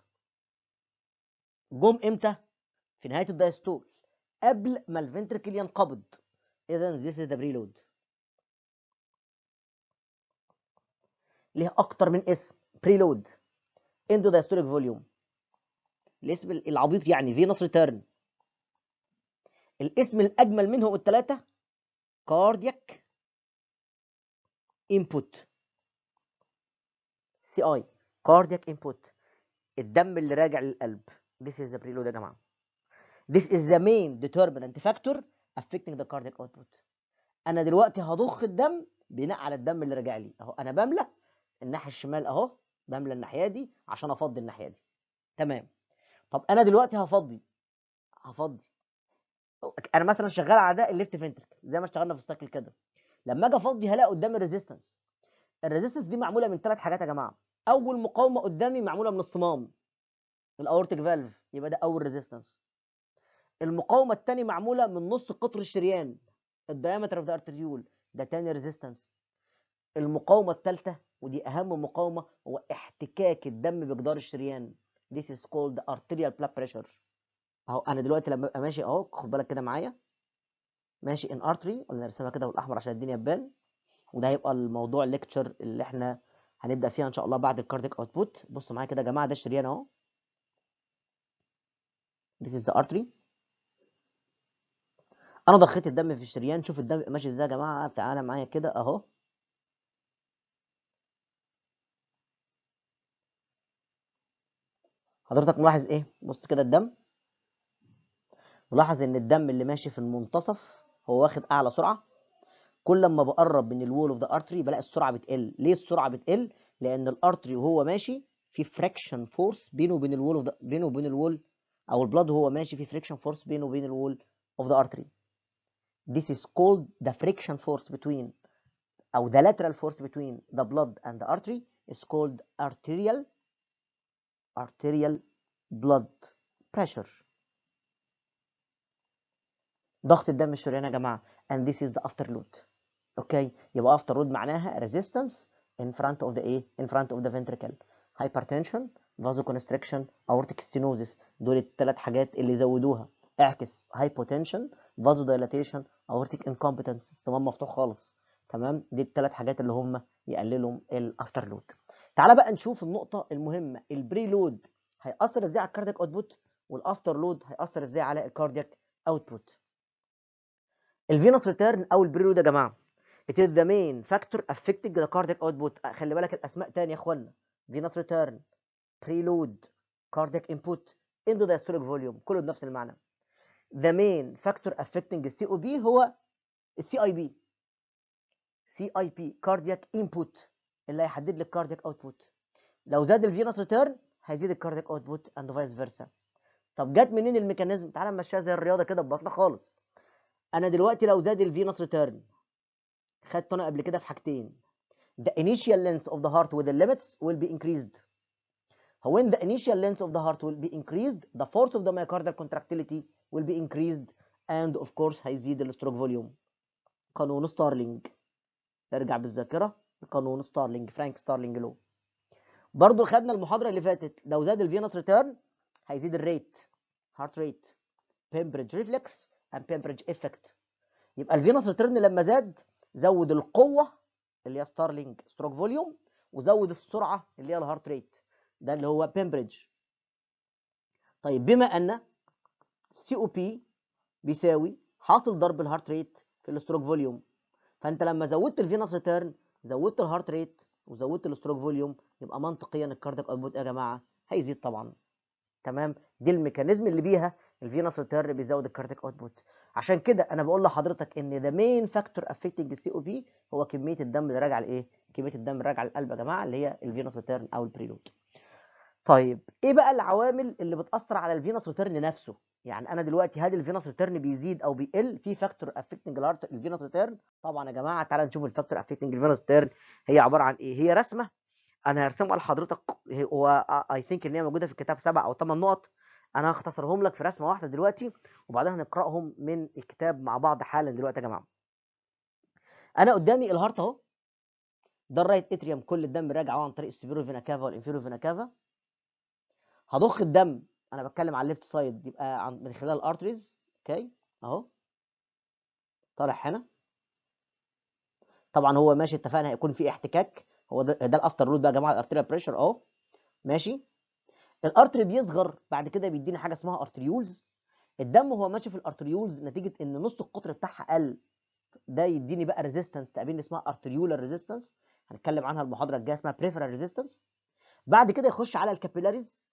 جم امتى في نهايه الدايستول قبل ما الفنتركل ينقبض اذا this is the preload ليه اكتر من اسم preload end diastolic volume الاسم العبيط يعني فينوس ريتيرن الاسم الاجمل منهم الثلاثه كاردياك انبوت سي اي كاردياك انبوت الدم اللي راجع للقلب this is the preload يا جماعه this is the main determinant factor affecting the cardiac output انا دلوقتي هضخ الدم بناء على الدم اللي راجع لي اهو انا بملى الناحيه الشمال اهو بملى الناحيه دي عشان افضي الناحيه دي تمام طب انا دلوقتي هفضي هفضي انا مثلا شغال على ده الليفت فنتركل زي ما اشتغلنا في السايكل كده لما اجي افضي هلاقي قدامي الريزيستنس الريزيستنس دي معموله من ثلاث حاجات يا جماعه اول مقاومه قدامي معموله من الصمام الاورتيك فالف يبقى ده اول ريزيستنس المقاومه الثانيه معموله من نص قطر الشريان الدايمتر اوف ذا ارتريول ده تاني ريزيستنس المقاومه الثالثه ودي اهم مقاومه هو احتكاك الدم بجدار الشريان this is called arterial blood pressure اهو انا دلوقتي لما ابقى ماشي اهو خد بالك كده معايا ماشي ان ارتري ولا نرسمها كده بالاحمر عشان الدنيا تبان وده هيبقى الموضوع الليكتشر اللي احنا هنبدا فيها ان شاء الله بعد الكارديك اوتبوت بصوا معايا كده يا جماعه ده الشريان اهو this is the artery انا ضخيت الدم في الشريان شوف الدم ماشي ازاي يا جماعه تعالى معايا كده اهو حضرتك ملاحظ ايه بص كده الدم ملاحظ ان الدم اللي ماشي في المنتصف هو واخد اعلى سرعه كل ما بقرب من الوول اوف ذا ارتري بلاقي السرعه بتقل ليه السرعه بتقل لان الارتري وهو ماشي في فريكشن فورس بينه وبين الوول of the- بينه وبين الوول او البلاد وهو ماشي في فريكشن فورس بينه وبين الوول of the artery this is called the friction force between او the lateral force between the blood and the artery is called arterial arterial blood pressure ضغط الدم الشريان يا جماعه and this is the afterload اوكي يبقى afterload معناها resistance in front of the ايه in front of the ventricle hypertension vasoconstriction aortic stenosis دول الثلاث حاجات اللي زودوها اعكس hypotension vasodilatation aortic incompetence استمام مفتوح خالص تمام دي الثلاث حاجات اللي هم يقللوا الافتر لود تعال بقى نشوف النقطه المهمه البري لود هيأثر ازاي على الكاردياك اوتبوت والافتر لود هيأثر ازاي على الكاردياك اوتبوت الفينوس ريتيرن او البري لود يا جماعه it is the main factor affecting the cardiac output خلي بالك الاسماء تاني يا اخوانا فينوس ريتيرن preload cardiac input into the systolic volume كله بنفس المعنى the main factor affecting السي او بي هو السي اي بي سي اي بي كاردياك انبوت اللي هيحدد لك كاردياك اوتبوت لو زاد الفينوس ريتيرن هيزيد الكاردياك اوتبوت اند فايس فيرسا طب جت منين الميكانيزم تعالى نمشيها زي الرياضه كده ببساطه خالص انا دلوقتي لو زاد الفينوس ريتيرن خدته انا قبل كده في حاجتين the initial length of the heart with the limits will be increased when the initial length of the heart will be increased the force of the myocardial contractility will be increased and of course هيزيد الستروك فوليوم قانون ستارلينج نرجع بالذاكره لقانون ستارلينج فرانك ستارلينج لو برضو خدنا المحاضره اللي فاتت لو زاد الفينوس ريتيرن هيزيد الريت هارت ريت بيمبريدج ريفلكس اند بيمبريدج افكت يبقى الفينوس ريتيرن لما زاد زود القوه اللي هي ستارلينج ستروك فوليوم وزود السرعه اللي هي الهارت ريت ده اللي هو بيمبريدج طيب بما ان سي او بي بيساوي حاصل ضرب الهارت ريت في الستروك فوليوم فانت لما زودت الفينوس ريتيرن زودت الهارت ريت وزودت الستروك فوليوم يبقى منطقيا الكاردياك اوتبوت يا جماعه هيزيد طبعا تمام دي الميكانيزم اللي بيها الفينوس ريتيرن بيزود الكاردياك اوتبوت عشان كده انا بقول لحضرتك ان ذا مين فاكتور افكتنج السي او بي هو كميه الدم اللي راجعه لايه كميه الدم اللي راجعه للقلب يا جماعه اللي هي الفينوس ريتيرن او البريلود طيب ايه بقى العوامل اللي بتاثر على الفينوس ريتيرن نفسه يعني انا دلوقتي هل الفينوس ريتيرن بيزيد او بيقل في فاكتور افكتنج الهارت الفينوس ريتيرن طبعا يا جماعه تعالى نشوف الفاكتور افكتنج الفينوس ريتيرن هي عباره عن ايه هي رسمه انا هرسمها لحضرتك هو اي ثينك ان هي موجوده في الكتاب سبع او ثمان نقط انا هختصرهم لك في رسمه واحده دلوقتي وبعدها هنقراهم من الكتاب مع بعض حالا دلوقتي يا جماعه انا قدامي الهارت اهو ده الرايت اتريوم كل الدم راجع عن طريق السوبيرو فينا كافا والانفيرو فينا كافا هضخ الدم انا بتكلم على الليفت سايد يبقى عن من خلال الارتريز اوكي اهو طالع هنا طبعا هو ماشي اتفقنا هيكون في احتكاك هو ده, ده الافتر رود بقى يا جماعه الارتريال بريشر اهو ماشي الارتري بيصغر بعد كده بيديني حاجه اسمها ارتريولز الدم وهو ماشي في الارتريولز نتيجه ان نص القطر بتاعها قل ده يديني بقى ريزيستنس تقابلني اسمها ارتريولار ريزيستنس هنتكلم عنها المحاضره الجايه اسمها بريفرال ريزيستنس بعد كده يخش على الكابيلاريز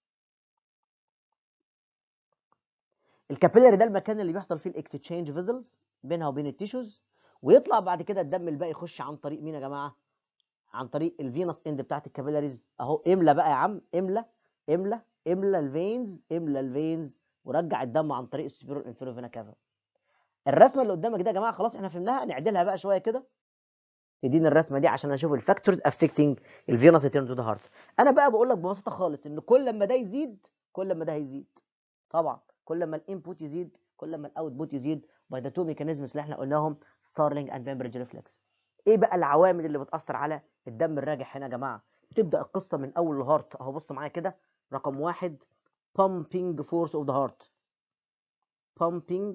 الكابيلاري ده المكان اللي بيحصل فيه الاكستشينج فيزلز بينها وبين التيشوز ويطلع بعد كده الدم الباقي يخش عن طريق مين يا جماعه عن طريق الفينوس اند بتاعت الكابيلاريز اهو املى بقى يا عم املى املى املى الفينز املى الفينز ورجع الدم عن طريق السبيرو انفيرو فينا كافا الرسمه اللي قدامك دي يا جماعه خلاص احنا فهمناها نعدلها بقى شويه كده تديني الرسمه دي عشان اشوف الفاكتورز افكتنج الفينوس ريتيرن تو ذا هارت انا بقى بقول لك ببساطه خالص ان كل ما ده يزيد كل ما ده هيزيد طبعا كل ما الانبوت يزيد كل ما الاوتبوت يزيد باي ذا تو ميكانيزمز اللي احنا قلناهم ستارلينج اند بامبرج ريفلكس ايه بقى العوامل اللي بتاثر على الدم الراجع هنا يا جماعه تبدا القصه من اول الهارت اهو بص معايا كده رقم واحد pumping force of the heart pumping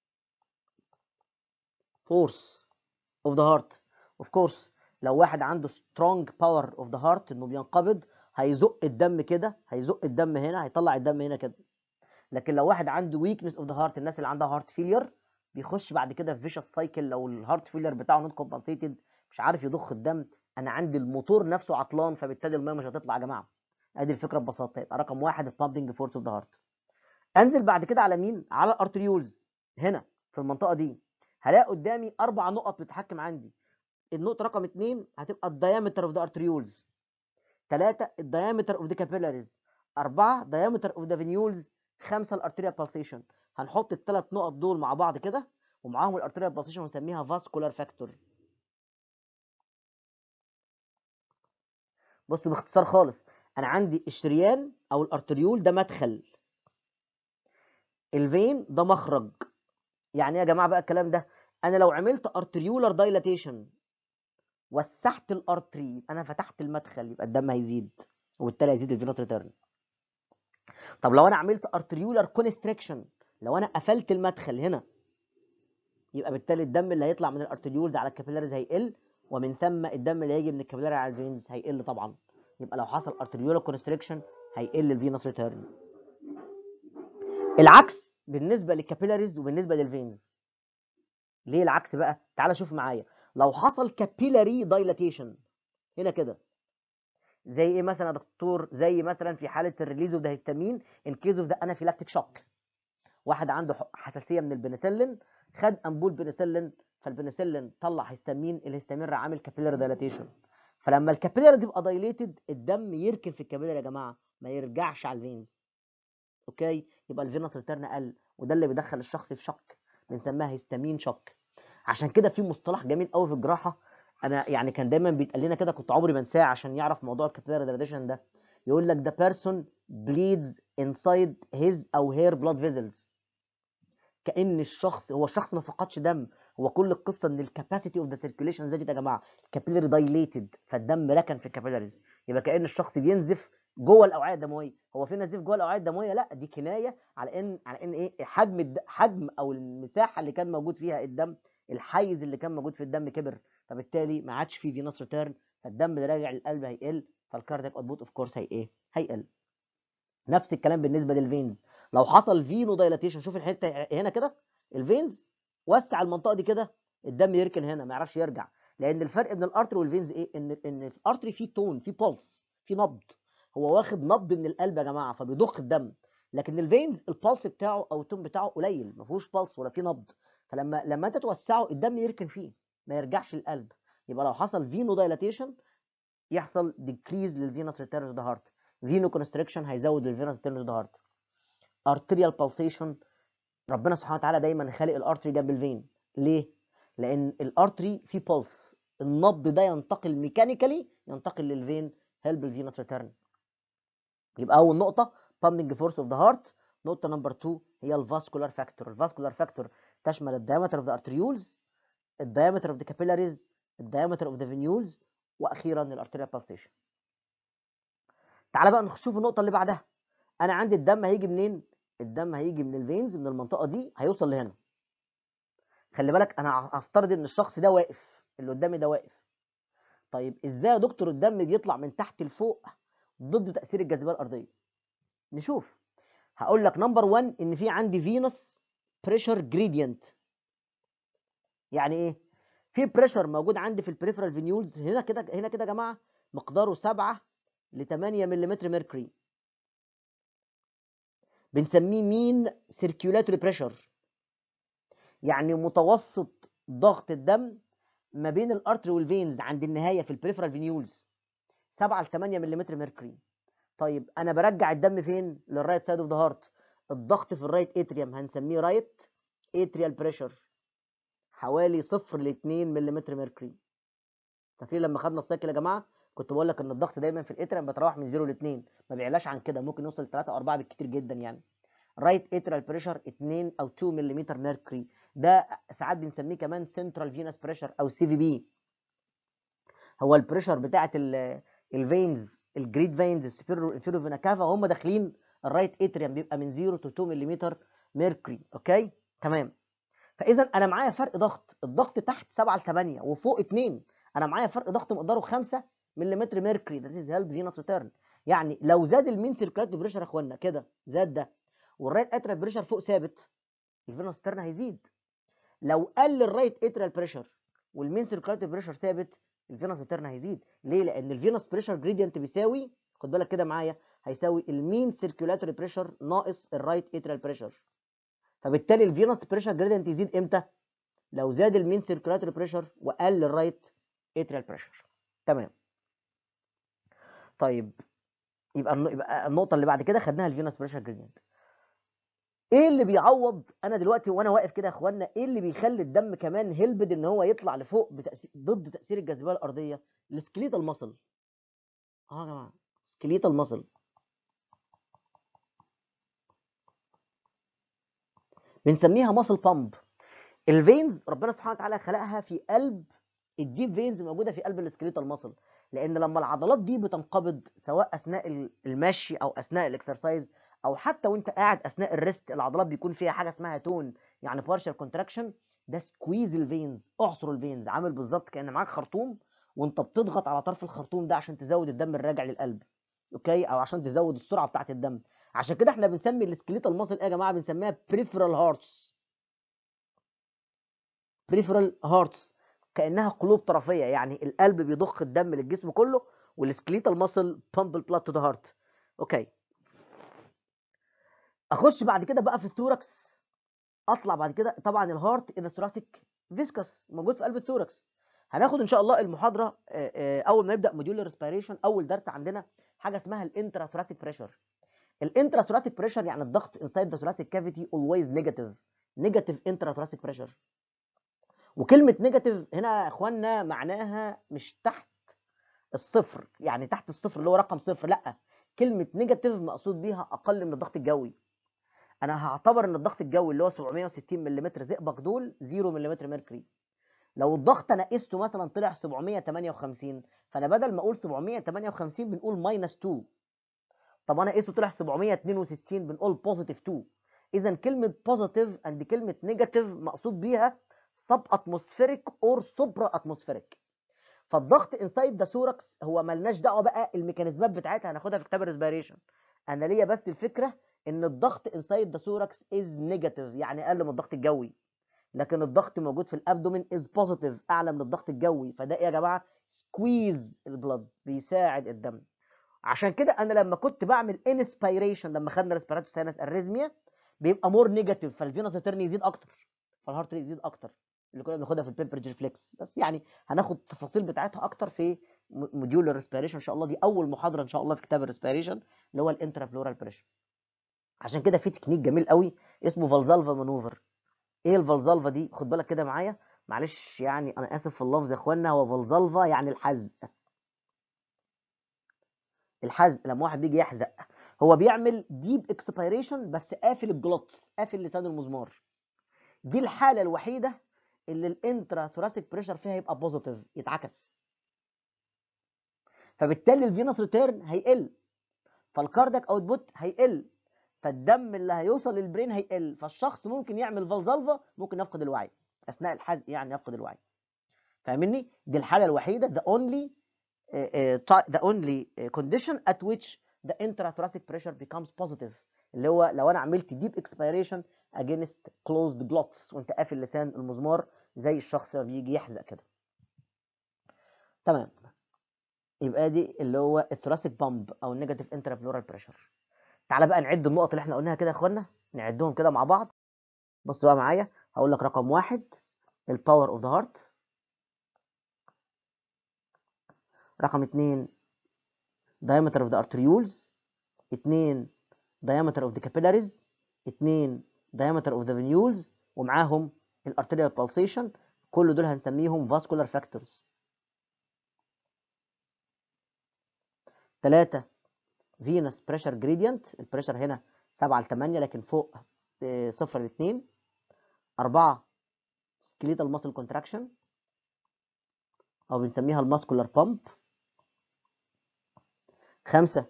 force of the heart of course لو واحد عنده strong power of the heart انه بينقبض هيزق الدم كده هيزق الدم هنا هيطلع الدم هنا كده لكن لو واحد عنده weakness of the heart الناس اللي عندها heart failure بيخش بعد كده في فيشس سايكل لو الهارت فيلر بتاعه نوت كومبنسيتد مش عارف يضخ الدم انا عندي الموتور نفسه عطلان فبالتالي الميه مش هتطلع يا جماعه ادي الفكره ببساطه يبقى رقم واحد البامبنج فورس اوف ذا هارت انزل بعد كده على مين على الارتريولز هنا في المنطقه دي هلاقي قدامي اربع نقط بتتحكم عندي النقطه رقم اثنين هتبقى الدايمتر اوف ذا ارتريولز ثلاثة الدايمتر اوف ذا كابيلاريز أربعة diameter of the venules خمسة الارتيريال pulsation هنحط الثلاث نقط دول مع بعض كده ومعاهم الارتيريال pulsation ونسميها vascular factor بص باختصار خالص انا عندي الشريان او الارتريول ده مدخل الفين ده مخرج يعني ايه يا جماعه بقى الكلام ده انا لو عملت ارتريولار دايلاتيشن وسعت الارتري انا فتحت المدخل يبقى الدم هيزيد وبالتالي هيزيد الفينوس ريتيرن طب لو انا عملت ارتريولار كونستريكشن لو انا قفلت المدخل هنا يبقى بالتالي الدم اللي هيطلع من الارتريول ده على الكابيلاريز هيقل ومن ثم الدم اللي هيجي من الكابيلاري على الفينز هيقل طبعا يبقى لو حصل ارتريولار كونستريكشن هيقل الفينوس ريتيرن العكس بالنسبه للكابيلاريز وبالنسبه للفينز ليه العكس بقى تعال شوف معايا لو حصل كابيلاري دايلاتيشن هنا كده زي ايه مثلا يا دكتور زي مثلا في حاله الريليز اوف ده هيستامين ان كيس اوف ده انافيلاكتيك شوك واحد عنده حساسيه من البنسلين خد امبول بنسلين فالبنسلين طلع هيستامين الهيستامين راح عامل كابيلاري دايلاتيشن فلما الكابيلاري تبقى دايليتد الدم يركن في الكابيلاري يا جماعه ما يرجعش على الفينز اوكي يبقى الفينوس ريتيرن قل وده اللي بيدخل الشخص في شك بنسميها هيستامين شوك عشان كده في مصطلح جميل قوي في الجراحه انا يعني كان دايما بيتقال لنا كده كنت عمري ما انساه عشان يعرف موضوع الكابيلاري دايلاتيشن ده يقول لك the person bleeds inside his او her blood vessels كان الشخص هو الشخص ما فقدش دم هو كل القصه ان الكاباسيتي اوف ذا سيركيوليشن زادت يا جماعه الكابيلاري دايليتد فالدم ركن في الكابيلاريز يبقى كان الشخص بينزف جوه الاوعيه الدمويه هو في نزيف جوه الاوعيه الدمويه لا دي كنايه على ان على ان ايه حجم الد... حجم او المساحه اللي كان موجود فيها الدم الحيز اللي كان موجود في الدم كبر فبالتالي ما عادش فيه فينوس ريتيرن فالدم اللي راجع للقلب هيقل فالكاردياك اوتبوت اوف كورس هي ايه هيقل نفس الكلام بالنسبه للفينز لو حصل فينو دايلاتيشن شوف الحته هنا كده الفينز وسع المنطقه دي كده الدم يركن هنا ما يعرفش يرجع لان الفرق بين الارتري والفينز ايه ان ان الارتري فيه تون فيه بولس فيه نبض هو واخد نبض من القلب يا جماعه فبيضخ الدم لكن الفينز البلس بتاعه او التون بتاعه قليل ما فيهوش بلس ولا فيه نبض فلما لما انت توسعه الدم يركن فيه ما يرجعش للقلب يبقى لو حصل فينو دايلاتيشن يحصل ديكريز للفينوس ريتيرن ذا هارت فينو كونستريكشن هيزود الفينوس ريتيرن ذا هارت ارتريال بالسيشن ربنا سبحانه وتعالى دايما خالق الارتري جنب الفين ليه لان الارتري فيه بلس النبض ده ينتقل ميكانيكالي ينتقل للفين هيلب الفينوس ريتيرن يبقى اول نقطه pumping force of the heart نقطه نمبر 2 هي الفاسكولار فاكتور الفاسكولار فاكتور تشمل الدايمتر اوف ذا ارتريولز الدايمتر اوف ذا كابيلاريز الدايمتر اوف ذا فينيولز واخيرا الارتريال بالسيشن تعال بقى نشوف النقطه اللي بعدها انا عندي الدم هيجي منين الدم هيجي من الفينز من المنطقه دي هيوصل لهنا خلي بالك انا هفترض ان الشخص ده واقف اللي قدامي ده واقف طيب ازاي يا دكتور الدم بيطلع من تحت لفوق ضد تاثير الجاذبيه الارضيه نشوف هقول لك نمبر 1 ان في عندي فينوس بريشر جريدينت يعني ايه في بريشر موجود عندي في البريفرال فينيولز هنا كده هنا كده يا جماعه مقداره 7 ل 8 ملم ميركوري بنسميه مين سيركيولاتوري بريشر يعني متوسط ضغط الدم ما بين الارتري والفينز عند النهايه في البريفرال فينيولز 7 ل 8 ملم ميركوري طيب انا برجع الدم فين للرايت سايد اوف ذا هارت الضغط في الرايت اتريوم هنسميه رايت اتريال بريشر حوالي 0 ل 2 ملم ميركوري فاكرين لما خدنا السايكل يا جماعه كنت بقول لك ان الضغط دايما في الاتريوم بيتراوح من 0 ل 2 ما بيعلاش عن كده ممكن يوصل ل 3 او 4 بالكتير جدا يعني رايت اتريال بريشر 2 او 2 ملم ميركوري ده ساعات بنسميه كمان سنترال فينس بريشر او سي في بي هو البريشر بتاعه الفينز الجريد فينز السفيرو الانفيرو فينا كافا هم داخلين الرايت اتريوم بيبقى من 0 تو 2 ملم ميركوري اوكي تمام فاذا انا معايا فرق ضغط الضغط تحت 7 ل 8 وفوق 2 انا معايا فرق ضغط مقداره 5 ملم ميركوري ذات از هيلب فينوس ريتيرن يعني لو زاد المين سيركلات بريشر يا اخوانا كده زاد ده والرايت اتريال بريشر فوق ثابت الفينوس ريتيرن هيزيد لو قل الرايت اتريال بريشر والمين سيركلات بريشر ثابت الفينوس ريتيرن هيزيد ليه لان الفينوس بريشر جريدينت بيساوي خد بالك كده معايا هيساوي المين سيركيولاتوري بريشر ناقص الرايت اتريال بريشر فبالتالي الفينوس بريشر جريدينت يزيد امتى لو زاد المين سيركيولاتوري بريشر وقل الرايت اتريال بريشر تمام طيب يبقى الن- يبقى النقطه اللي بعد كده خدناها الفينوس بريشر جريدينت ايه اللي بيعوض انا دلوقتي وانا واقف كده يا اخوانا ايه اللي بيخلي الدم كمان هيلبد ان هو يطلع لفوق بتأثير ضد تاثير الجاذبيه الارضيه السكليتال ماسل اه يا جماعه سكليتال ماسل بنسميها ماسل بامب الفينز ربنا سبحانه وتعالى خلقها في قلب الديب فينز موجوده في قلب السكليتال ماسل لان لما العضلات دي بتنقبض سواء اثناء ال- المشي او اثناء الاكسرسايز او حتى وانت قاعد اثناء الريست العضلات بيكون فيها حاجه اسمها تون يعني بارشال كونتراكشن ده سكويز الفينز اعصر الفينز عامل بالظبط كان معاك خرطوم وانت بتضغط على طرف الخرطوم ده عشان تزود الدم الراجع للقلب اوكي او عشان تزود السرعه بتاعه الدم عشان كده احنا بنسمي السكليتال ماسل ايه يا جماعه بنسميها بريفرال هارتس بريفرال هارتس كانها قلوب طرفيه يعني القلب بيضخ الدم للجسم كله والسكليتال ماسل بامب البلاد تو ذا هارت اوكي اخش بعد كده بقى في الثوركس اطلع بعد كده طبعا الهارت اذا ثوراسيك فيسكس موجود في قلب الثوركس هناخد ان شاء الله المحاضره آه، آه، اول ما نبدا موديول ريسبيريشن اول درس عندنا حاجه اسمها الانترا ثوراسيك بريشر الانترا ثوراسيك بريشر يعني الضغط انسايد ذا ثوراسيك كافيتي اولويز نيجاتيف نيجاتيف انترا ثوراسيك بريشر وكلمه نيجاتيف هنا يا اخوانا معناها مش تحت الصفر يعني تحت الصفر اللي هو رقم صفر لا كلمه نيجاتيف مقصود بيها اقل من الضغط الجوي انا هعتبر ان الضغط الجوي اللي هو 760 ملم زئبق دول 0 ملم ميركوري لو الضغط انا قسته مثلا طلع 758 فانا بدل ما اقول 758 بنقول ماينس 2 طب انا قسته طلع 762 بنقول بوزيتيف 2 اذا كلمه بوزيتيف عند كلمه نيجاتيف مقصود بيها سب اتموسفيريك اور سوبرا اتموسفيريك فالضغط انسايد ذا سوركس هو ملناش دعوه بقى الميكانيزمات بتاعتها هناخدها في كتاب الريسبيريشن انا ليا بس الفكره ان الضغط انسايد ذا سوركس از نيجاتيف يعني اقل من الضغط الجوي لكن الضغط موجود في الابدومين از بوزيتيف اعلى من الضغط الجوي فده ايه يا جماعه سكويز البلد بيساعد الدم عشان كده انا لما كنت بعمل انسبيريشن لما خدنا ريسبيراتو ساينس اريزميا بيبقى مور نيجاتيف فالفينوس تيرن يزيد اكتر فالهارت ريت يزيد اكتر اللي كنا بناخدها في البيبرج ريفلكس بس يعني هناخد التفاصيل بتاعتها اكتر في م- موديول الريسبيريشن ان شاء الله دي اول محاضره ان شاء الله في كتاب الريسبيريشن اللي هو الانترا فلورال بريشر عشان كده في تكنيك جميل قوي اسمه فالزالفا مانوفر ايه الفالزالفا دي خد بالك كده معايا معلش يعني انا اسف في اللفظ يا اخوانا هو فالزالفا يعني الحزق الحزق لما واحد بيجي يحزق هو بيعمل ديب اكسبيريشن بس قافل الجلوتس قافل لسان المزمار دي الحاله الوحيده اللي الانترا ثوراسيك بريشر فيها يبقى بوزيتيف يتعكس فبالتالي الفينوس ريتيرن هيقل فالكاردياك اوتبوت هيقل فالدم اللي هيوصل للبرين هيقل فالشخص ممكن يعمل فالزالفا ممكن يفقد الوعي اثناء الحزق يعني يفقد الوعي فاهمني دي الحاله الوحيده the only uh, uh, the only uh, condition at which the intrathoracic pressure becomes positive اللي هو لو انا عملت deep expiration against closed glottis وانت قافل لسان المزمار زي الشخص لما بيجي يحزق كده تمام يبقى دي اللي هو الثوراسيك بامب او النيجاتيف انترافلورال بريشر تعالى بقى نعد النقط اللي احنا قلناها كده يا اخوانا نعدهم كده مع بعض بص بقى معايا هقول لك رقم واحد الباور اوف ذا هارت رقم اتنين diameter of the arterioles اتنين diameter of the capillaries اتنين diameter of the venules ومعاهم الارتريال pulsation كل دول هنسميهم vascular factors تلاتة venous pressure gradient البريشر هنا سبعة لتمانية لكن فوق آه، صفر لاتنين أربعة skeletal muscle contraction أو بنسميها الماسكولار بامب خمسة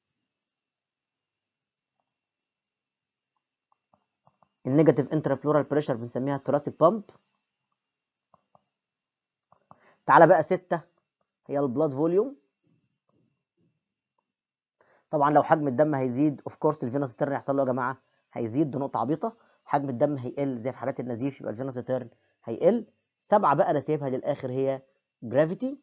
النيجاتيف انترافلورال بريشر بنسميها الثوراسيك بامب تعالى بقى ستة هي البلاد فوليوم طبعا لو حجم الدم هيزيد اوف كورس الفينوس تيرن يحصل له يا جماعه هيزيد دي نقطه عبيطه حجم الدم هيقل زي في حالات النزيف يبقى الفينوس تيرن هيقل سبعه بقى انا سايبها للاخر هي جرافيتي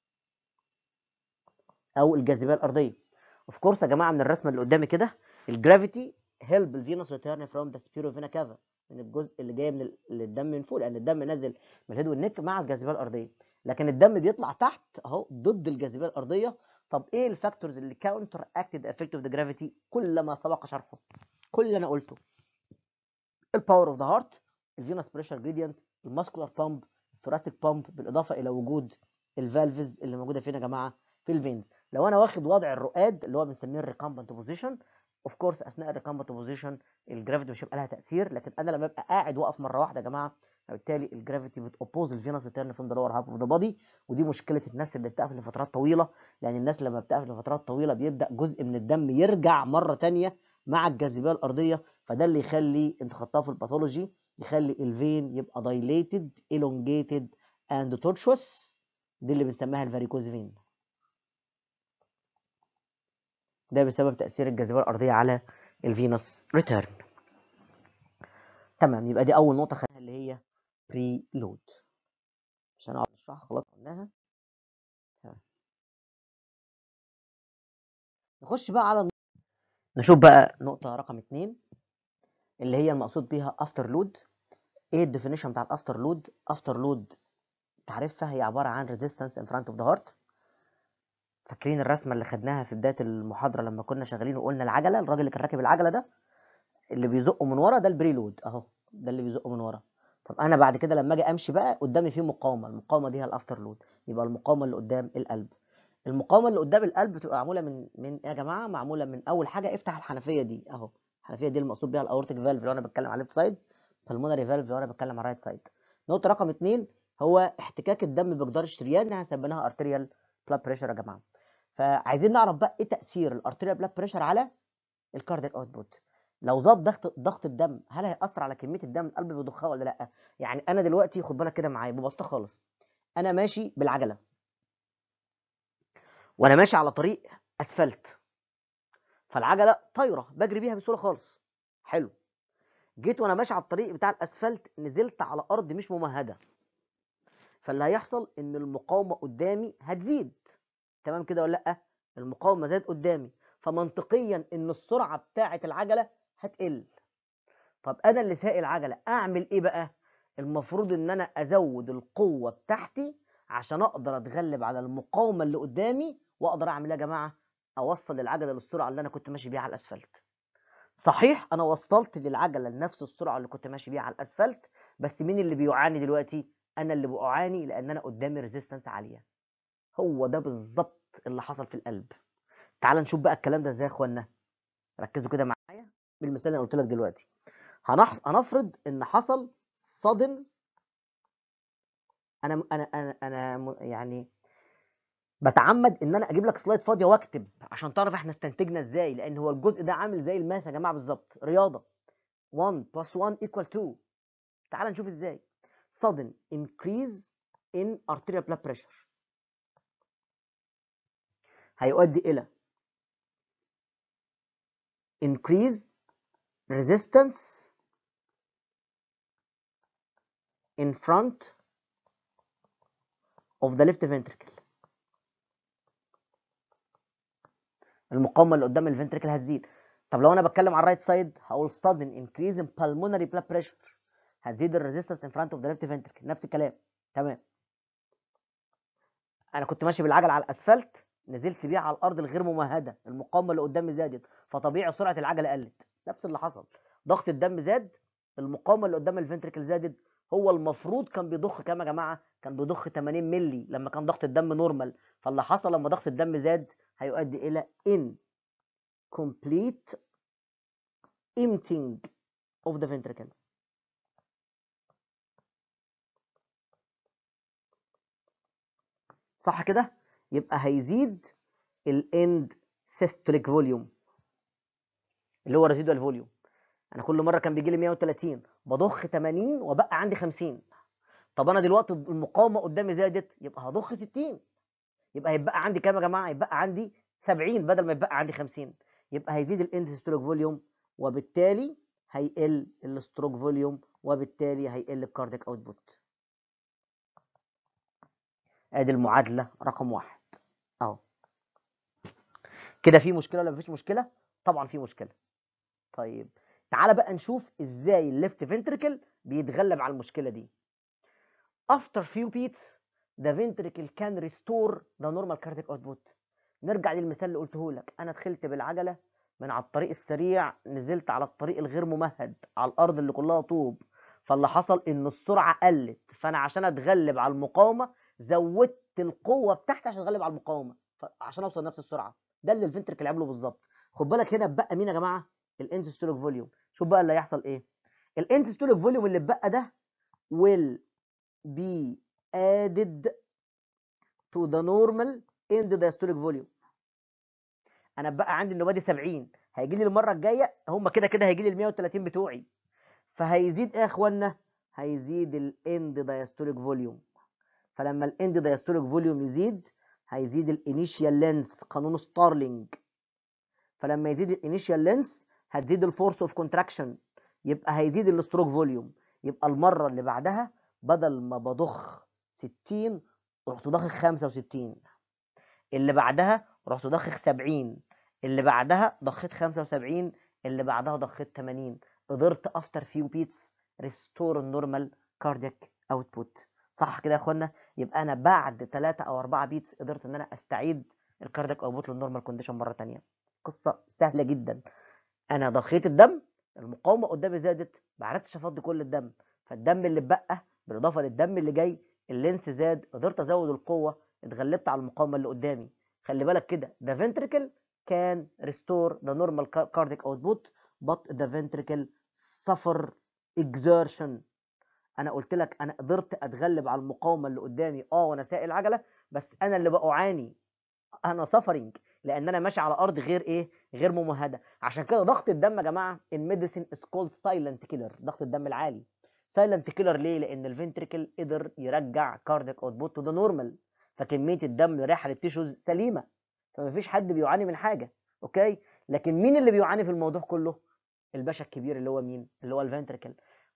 او الجاذبيه الارضيه اوف كورس يا جماعه من الرسمه اللي قدامي كده الجرافيتي هيلب الفينوس ريتيرن فروم ذا سبيرو فينا كافا من الجزء اللي جاي من ال- الدم من فوق لان الدم نازل من الهيد والنك مع الجاذبيه الارضيه لكن الدم بيطلع تحت اهو ضد الجاذبيه الارضيه طب ايه الفاكتورز اللي كاونتر اكتد افكت اوف ذا جرافيتي كل ما سبق شرحه كل اللي انا قلته الباور اوف ذا هارت الفينوس بريشر جريدينت الماسكولار بامب الثوراسيك بامب بالاضافه الى وجود الفالفز اللي موجوده فين يا جماعه في الفينز لو انا واخد وضع الرقاد اللي هو بنسميه الريكامبنت بوزيشن اوف كورس اثناء الريكامبنت بوزيشن الجرافيتي مش هيبقى لها تاثير لكن انا لما ابقى قاعد واقف مره واحده يا جماعه فبالتالي الجرافيتي بتوبوز الفينوس ريتيرن فروم ذا لور هاف اوف ذا بودي ودي مشكله الناس اللي بتقف لفترات طويله لان الناس لما بتقف لفترات طويله بيبدا جزء من الدم يرجع مره ثانيه مع الجاذبيه الارضيه فده اللي يخلي انت خدتها في الباثولوجي يخلي الفين يبقى دايليتد elongated اند tortuous دي اللي بنسميها الفاريكوز فين ده بسبب تاثير الجاذبيه الارضيه على الفينوس ريتيرن تمام يبقى دي اول نقطه خدناها اللي هي بري لود مش هنقعد نشرحها خلاص قلناها تمام نخش بقى على نشوف بقى نقطة رقم اتنين اللي هي المقصود بيها افتر لود ايه الديفينيشن بتاع الافتر لود افتر لود تعرفها هي عبارة عن resistance in front of the heart فاكرين الرسمة اللي خدناها في بداية المحاضرة لما كنا شغالين وقلنا العجلة الراجل اللي كان راكب العجلة ده اللي بيزقه من ورا ده البريلود اهو ده اللي بيزقه من ورا طب انا بعد كده لما اجي امشي بقى قدامي فيه مقاومه المقاومه دي هي الافتر لود يبقى المقاومه اللي قدام القلب المقاومه اللي قدام القلب بتبقى معموله من من إيه يا جماعه معموله من اول حاجه افتح الحنفيه دي اهو الحنفيه دي المقصود بيها الاورتيك فالف لو انا بتكلم على الليفت سايد بالمونري فالف لو انا بتكلم على الرايت سايد نقطه رقم اتنين هو احتكاك الدم بجدار الشريان اللي هنسميها ارتريال بلاد بريشر يا جماعه فعايزين نعرف بقى ايه تاثير الارتريال بلاد بريشر على الكاردياك اوتبوت لو زاد ضغط ضغط الدم هل هيأثر على كميه الدم القلب بيضخها ولا لا يعني انا دلوقتي خد بالك كده معايا ببساطه خالص انا ماشي بالعجله وانا ماشي على طريق اسفلت فالعجله طايره بجري بيها بسهوله خالص حلو جيت وانا ماشي على الطريق بتاع الاسفلت نزلت على ارض مش ممهده فاللي هيحصل ان المقاومه قدامي هتزيد تمام كده ولا لا المقاومه زاد قدامي فمنطقيا ان السرعه بتاعه العجله هتقل طب انا اللي سايق العجله اعمل ايه بقى المفروض ان انا ازود القوه بتاعتي عشان اقدر اتغلب على المقاومه اللي قدامي واقدر اعمل ايه يا جماعه اوصل العجله للسرعه اللي انا كنت ماشي بيها على الاسفلت صحيح انا وصلت للعجله لنفس السرعه اللي كنت ماشي بيها على الاسفلت بس مين اللي بيعاني دلوقتي انا اللي بعاني لان انا قدامي ريزيستنس عاليه هو ده بالظبط اللي حصل في القلب تعال نشوف بقى الكلام ده ازاي يا اخوانا ركزوا كده معايا بالمثال اللي أنا قلت لك دلوقتي هنح... هنفرض ان حصل صدم انا انا انا انا م- يعني بتعمد ان انا اجيب لك سلايد فاضيه واكتب عشان تعرف احنا استنتجنا ازاي لان هو الجزء ده عامل زي الماث يا جماعه بالظبط رياضه 1 plus 1 equal 2 تعال نشوف ازاي sudden increase in arterial blood pressure هيؤدي الى increase resistance in front of the left ventricle المقاومه اللي قدام الفنتريكل هتزيد طب لو انا بتكلم على الرايت سايد هقول sudden increase in pulmonary blood pressure هتزيد الريزيستنس in front of the left ventricle نفس الكلام تمام انا كنت ماشي بالعجل على الاسفلت نزلت بيه على الارض الغير ممهده المقاومه اللي قدامي زادت فطبيعي سرعه العجله قلت نفس اللي حصل ضغط الدم زاد المقاومه اللي قدام الفنتريكل زادت هو المفروض كان بيضخ كام يا جماعه كان بيضخ 80 مللي لما كان ضغط الدم نورمال فاللي حصل لما ضغط الدم زاد هيؤدي الى incomplete emptying of the ventricle صح كده يبقى هيزيد الاند systolic فوليوم اللي هو ريزيدوال فوليوم انا كل مره كان بيجي لي 130 بضخ 80 وبقى عندي 50 طب انا دلوقتي المقاومه قدامي زادت يبقى هضخ 60 يبقى هيبقى عندي كام يا جماعه هيبقى عندي 70 بدل ما يبقى عندي 50 يبقى هيزيد الاند systolic فوليوم وبالتالي هيقل الستروك فوليوم وبالتالي هيقل الكاردياك اوتبوت ادي المعادله رقم واحد اهو كده في مشكله ولا مفيش مشكله طبعا في مشكله طيب تعالى بقى نشوف ازاي الليفت فنتريكل بيتغلب على المشكله دي after few beats the ventricle can restore the normal cardiac output نرجع للمثال اللي قلته لك انا دخلت بالعجله من على الطريق السريع نزلت على الطريق الغير ممهد على الارض اللي كلها طوب فاللي حصل ان السرعه قلت فانا عشان اتغلب على المقاومه زودت القوه بتاعتي عشان اتغلب على المقاومه عشان اوصل لنفس السرعه ده اللي الفنتركل عمله بالظبط خد بالك هنا بقى مين يا جماعه الانتستوليك فوليوم شوف بقى اللي هيحصل ايه الانتستوليك فوليوم اللي اتبقى ده will be added to the normal end diastolic volume انا بقى عندي النوبه دي 70 هيجي لي المره الجايه هم كده كده هيجي لي ال 130 بتوعي فهيزيد ايه يا اخوانا هيزيد الاند دايستوليك فوليوم فلما الاند دايستوليك فوليوم يزيد هيزيد الانيشيال لينس قانون ستارلينج فلما يزيد الانيشيال لينس هتزيد الفورس اوف كونتراكشن يبقى هيزيد الستروك فوليوم يبقى المره اللي بعدها بدل ما بضخ 60 رحت ضخ 65 اللي بعدها رحت ضخ 70 اللي بعدها ضخيت 75 اللي بعدها ضخيت 80 قدرت افتر فيو بيتس ريستور النورمال كاردياك اوتبوت صح كده يا اخوانا يبقى انا بعد 3 او 4 بيتس قدرت ان انا استعيد الكاردياك اوتبوت للنورمال كونديشن مره ثانيه قصه سهله جدا انا ضخيت الدم المقاومه قدامي زادت ما عرفتش افضي كل الدم فالدم اللي اتبقى بالاضافه للدم اللي جاي اللينس زاد قدرت ازود القوه اتغلبت على المقاومه اللي قدامي خلي بالك كده the ventricle can restore the normal cardiac output but the ventricle suffer exertion انا قلت لك انا قدرت اتغلب على المقاومه اللي قدامي اه وانا سايق العجله بس انا اللي بعاني انا سفرنج لان انا ماشي على ارض غير ايه غير ممهده عشان كده ضغط الدم يا جماعه الميديسين از كولد سايلنت كيلر ضغط الدم العالي سايلنت كيلر ليه لان الفنتريكل قدر يرجع كاردياك اوتبوت تو ذا نورمال فكميه الدم اللي رايحه للتيشوز سليمه فمفيش حد بيعاني من حاجه اوكي لكن مين اللي بيعاني في الموضوع كله الباشا الكبير اللي هو مين اللي هو الفنتريكل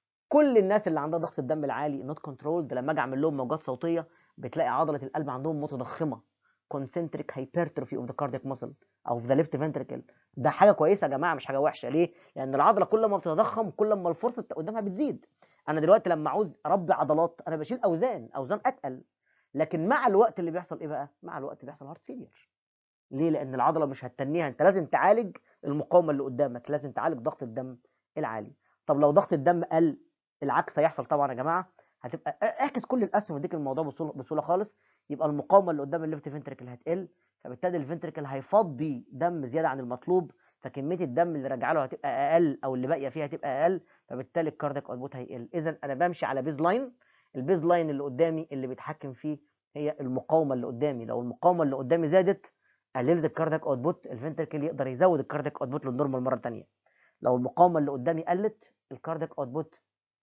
كل الناس اللي عندها ضغط الدم العالي نوت كنترولد لما اجي اعمل لهم موجات صوتيه بتلاقي عضله القلب عندهم متضخمه concentric hypertrophy of the cardiac muscle او في the left ventricle ده حاجه كويسه يا جماعه مش حاجه وحشه ليه لان العضله كل ما بتتضخم كل ما الفرصه قدامها بتزيد انا دلوقتي لما عاوز اربي عضلات انا بشيل اوزان اوزان اتقل لكن مع الوقت اللي بيحصل ايه بقى مع الوقت بيحصل هارت فيلير ليه لان العضله مش هتتنيها انت لازم تعالج المقاومه اللي قدامك لازم تعالج ضغط الدم العالي طب لو ضغط الدم قل العكس هيحصل طبعا يا جماعه هتبقى اعكس كل الاسهم اديك الموضوع بسهوله بسهوله خالص يبقى المقاومه اللي قدام الليفت فنتركل هتقل فبالتالي الفنتركل هيفضي دم زياده عن المطلوب فكميه الدم اللي راجعه له هتبقى اقل او اللي باقيه فيها هتبقى اقل فبالتالي الكاردياك اوتبوت هيقل اذا انا بمشي على بيز لاين البيز لاين اللي قدامي اللي بيتحكم فيه هي المقاومه اللي قدامي لو المقاومه اللي قدامي زادت قللت الكاردياك اوتبوت الفنتركل يقدر يزود الكاردياك اوتبوت للنورمال مره ثانيه لو المقاومه اللي قدامي قلت الكاردياك اوتبوت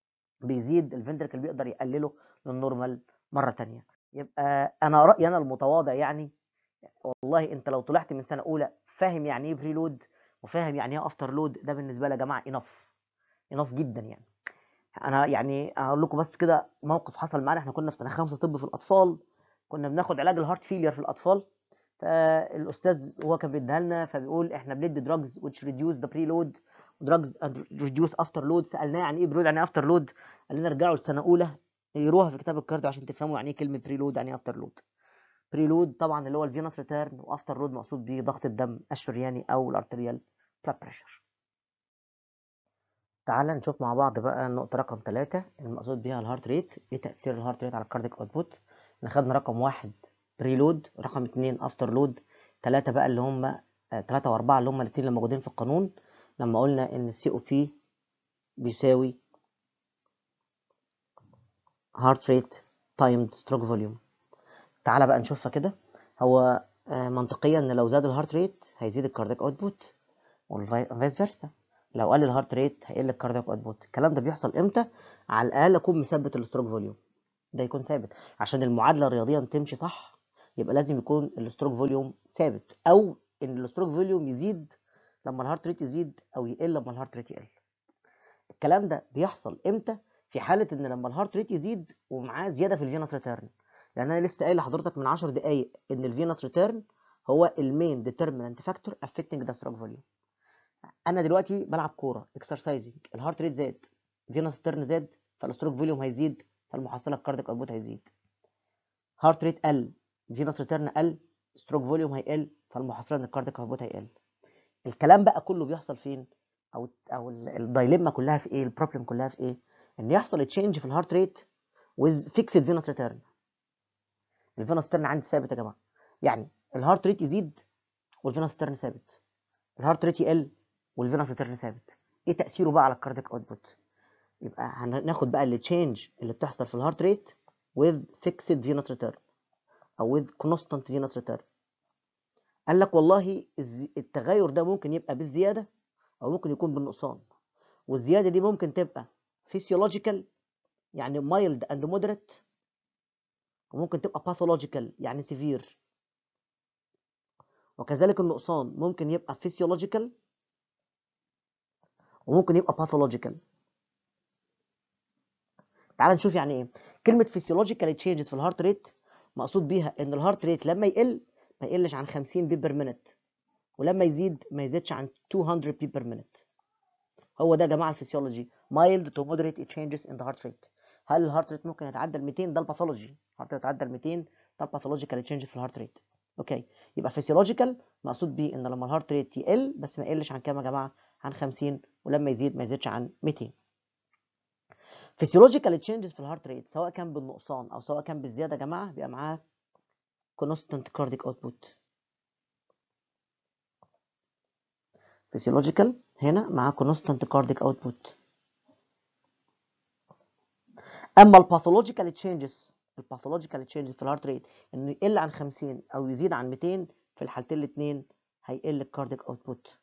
بيزيد الفنتركل بيقدر يقلله للنورمال مره ثانيه يبقى انا رايي انا المتواضع يعني والله انت لو طلعت من سنه اولى فاهم يعني ايه بري لود وفاهم يعني ايه افتر لود ده بالنسبه لي يا جماعه انف انف جدا يعني انا يعني هقول لكم بس كده موقف حصل معانا احنا كنا في سنه خمسه طب في الاطفال كنا بناخد علاج الهارت فيلير في الاطفال فالاستاذ هو كان بيديها لنا فبيقول احنا بندي دراجز which reduce the preload دراجز ريديوس افتر لود سالناه يعني ايه بريلود يعني ايه افتر لود قال لنا ارجعوا لسنه اولى يروها في كتاب الكارديو عشان تفهموا يعني ايه كلمه بريلود يعني ايه افتر لود بريلود طبعا اللي هو الفينوس ريتيرن وافتر لود مقصود بيه ضغط الدم الشرياني او الارتريال بلاد بريشر تعال نشوف مع بعض بقى النقطه رقم ثلاثة المقصود بيها الهارت ريت ايه تاثير الهارت ريت على الكارديك اوتبوت احنا خدنا رقم واحد بريلود رقم اثنين افتر لود ثلاثة بقى اللي هم ثلاثة وأربعة اللي هم الاثنين اللي موجودين في القانون لما قلنا ان السي او بي بيساوي هارت ريت تايمد ستروك فوليوم تعالى بقى نشوفها كده هو منطقيا ان لو زاد الهارت ريت هيزيد الكاردياك اوتبوت والفايس فيرسا لو قل الهارت ريت هيقل الكاردياك اوتبوت الكلام ده بيحصل امتى على الاقل اكون مثبت الستروك فوليوم ده يكون ثابت عشان المعادله الرياضيه تمشي صح يبقى لازم يكون الستروك فوليوم ثابت او ان الستروك فوليوم يزيد لما الهارت ريت يزيد او يقل لما الهارت ريت يقل الكلام ده بيحصل امتى في حاله ان لما الهارت ريت يزيد ومعاه زياده في الفينوس ريتيرن لان انا لسه قايل لحضرتك من 10 دقائق ان الفينوس ريتيرن هو المين ديترمينانت فاكتور افكتنج ذا ستروك فوليوم انا دلوقتي بلعب كوره اكسرسايزنج الهارت ريت زاد فينوس ريتيرن زاد فالستروك فوليوم هيزيد فالمحصله الكارديك اوتبوت هيزيد هارت ريت قل فينوس ريتيرن قل ستروك فوليوم هيقل فالمحصله ان الكاردياك اوتبوت هيقل الكلام بقى كله بيحصل فين او او الدايليما كلها في ايه البروبلم كلها في ايه ان يحصل تشينج في الهارت ريت with fixed venous return الفينوس ريتيرن عندي ثابت يا جماعه يعني الهارت ريت يزيد والفينوس ريتيرن ثابت الهارت ريت يقل والفينوس ريتيرن ثابت ايه تاثيره بقى على الكاردياك اوتبوت يبقى هناخد بقى التشينج اللي بتحصل في الهارت ريت with fixed venous return او with constant venous return قال لك والله التغير ده ممكن يبقى بالزياده او ممكن يكون بالنقصان والزياده دي ممكن تبقى physiological يعني mild and moderate وممكن تبقى pathological يعني severe وكذلك النقصان ممكن يبقى physiological وممكن يبقى pathological تعال نشوف يعني ايه كلمه physiological changes في الهارت ريت مقصود بيها ان الهارت ريت لما يقل ما يقلش عن 50 بيب بير مينت ولما يزيد ما يزيدش عن 200 بيب بير مينت هو ده يا جماعه الفسيولوجي mild to moderate changes in the heart rate هل الهارت ريت ممكن يتعدى ال 200 ده الباثولوجي الهارت ريت يتعدى ال 200 ده الباثولوجيكال تشينج في الهارت ريت اوكي يبقى فيسيولوجيكال مقصود بيه ان لما الهارت ريت يقل بس ما يقلش عن كام يا جماعه عن 50 ولما يزيد ما يزيدش عن 200 فيسيولوجيكال تشينجز في الهارت ريت سواء كان بالنقصان او سواء كان بالزياده يا جماعه بيبقى معاه constant cardiac output physiological هنا مع constant cardiac output اما الباثولوجيكال تشينجز الباثولوجيكال تشينجز في الهارت ريت انه يقل عن 50 او يزيد عن 200 في الحالتين الاثنين هيقل الكاردياك اوتبوت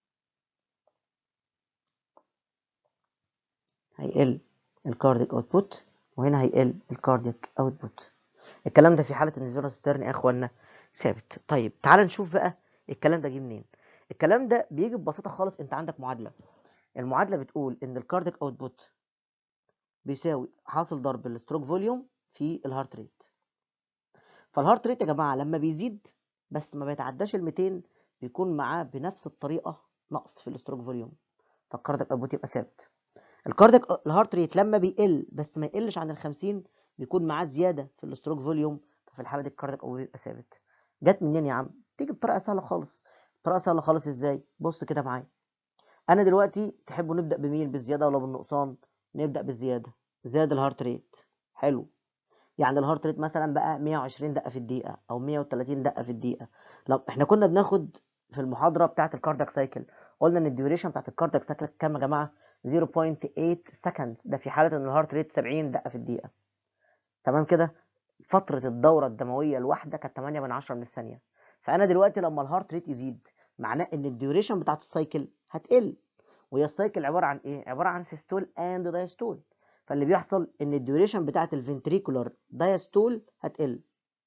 هيقل الكاردياك اوتبوت وهنا هيقل الكاردياك اوتبوت الكلام ده في حاله ان الفيروس ستيرن يا اخوانا ثابت طيب تعال نشوف بقى الكلام ده جه منين الكلام ده بيجي ببساطه خالص انت عندك معادله المعادله بتقول ان الكاردياك اوتبوت بيساوي حاصل ضرب الستروك فوليوم في الهارت ريت فالهارت ريت يا جماعه لما بيزيد بس ما بيتعداش ال 200 بيكون معاه بنفس الطريقه نقص في الستروك فوليوم فالكاردياك اوتبوت يبقى ثابت الكاردياك الهارت ريت لما بيقل بس ما يقلش عن ال 50 بيكون معاه زياده في الستروك فوليوم ففي الحاله دي الكاردياك اوتبوت بيبقى ثابت جت منين يا عم تيجي بطريقه سهله خالص طريقه سهله خالص ازاي بص كده معايا انا دلوقتي تحبوا نبدا بمين بالزياده ولا بالنقصان نبدا بالزياده زاد الهارت ريت حلو يعني الهارت ريت مثلا بقى 120 دقه في الدقيقه او 130 دقه في الدقيقه لو احنا كنا بناخد في المحاضره بتاعه الكاردياك سايكل قلنا ان الديوريشن بتاعه الكاردياك سايكل كام يا جماعه 0.8 سكند ده في حاله ان الهارت ريت 70 دقه في الدقيقه تمام كده فتره الدوره الدمويه الواحده كانت 8 من 10 من الثانيه فانا دلوقتي لما الهارت ريت يزيد معناه ان الديوريشن بتاعت السايكل هتقل وهي السايكل عباره عن ايه عباره عن سيستول اند دايستول فاللي بيحصل ان الديوريشن بتاعت الفنتريكولار دايستول هتقل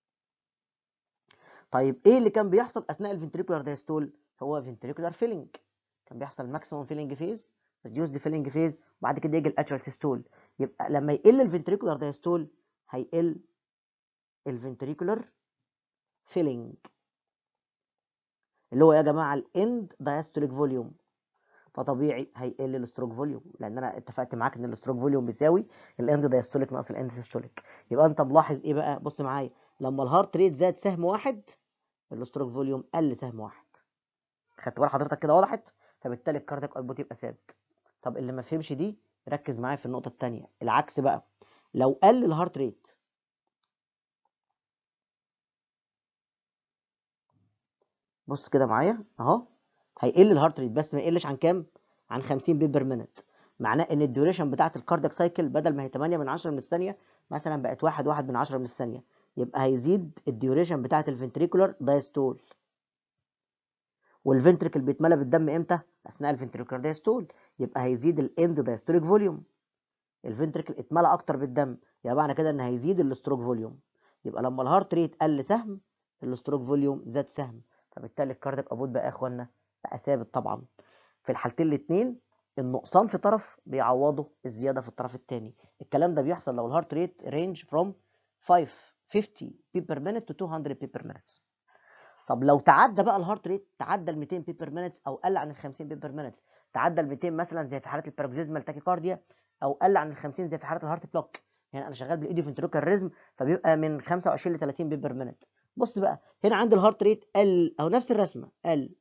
طيب ايه اللي كان بيحصل اثناء الفنتريكولار دايستول هو فنتريكولار فيلينج كان بيحصل ماكسيموم فيلينج فيز ريديوسد فيلينج فيز وبعد كده يجي الاتشوال سيستول يبقى لما يقل الفنتريكولار دايستول هيقل الفنتريكولار فيلينج اللي هو يا جماعه الاند دايستوليك فوليوم فطبيعي هيقل الستروك فوليوم لان انا اتفقت معاك ان الستروك فوليوم بيساوي الاند دايستوليك ناقص الاند سيستوليك يبقى انت ملاحظ ايه بقى بص معايا لما الهارت ريت زاد سهم واحد الستروك فوليوم قل سهم واحد خدت بال حضرتك كده وضحت فبالتالي الكاردياك اوتبوت يبقى ثابت طب اللي ما فهمش دي ركز معايا في النقطه الثانيه العكس بقى لو قل الهارت ريت بص كده معايا اهو هيقل الهارت ريت بس ما يقلش عن كام عن 50 بيب بير مينت معناه ان الديوريشن بتاعه الكاردياك سايكل بدل ما هي 8 من 10 من الثانيه مثلا بقت 1 1 من 10 من الثانيه يبقى هيزيد الديوريشن بتاعه الفنتريكولار دايستول والفنتريكل بيتملى بالدم امتى اثناء الفنتريكولار دايستول يبقى هيزيد الاند دايستوليك فوليوم الفنتريكل اتملى اكتر بالدم يبقى معنى كده ان هيزيد الستروك فوليوم يبقى لما الهارت ريت قل سهم الستروك فوليوم زاد سهم فبالتالي الكاردياك ابوت بقى يا اخوانا بقى ثابت طبعا في الحالتين الاثنين النقصان في طرف بيعوضه الزياده في الطرف الثاني الكلام ده بيحصل لو الهارت ريت رينج فروم 550 بي بير مينت تو 200 بي بير مينت طب لو تعدى بقى الهارت ريت تعدى ال 200 بي بير مينت او قل عن ال 50 بي بير مينت تعدى ال 200 مثلا زي في حالات الباروكسيزمال تاكيكارديا او قل عن ال 50 زي في حالات الهارت بلوك يعني انا شغال بالايديو فنتريكال ريزم فبيبقى من 25 ل 30 بي بير مينت بص بقى هنا عندي الهارت ريت قل او نفس الرسمه قل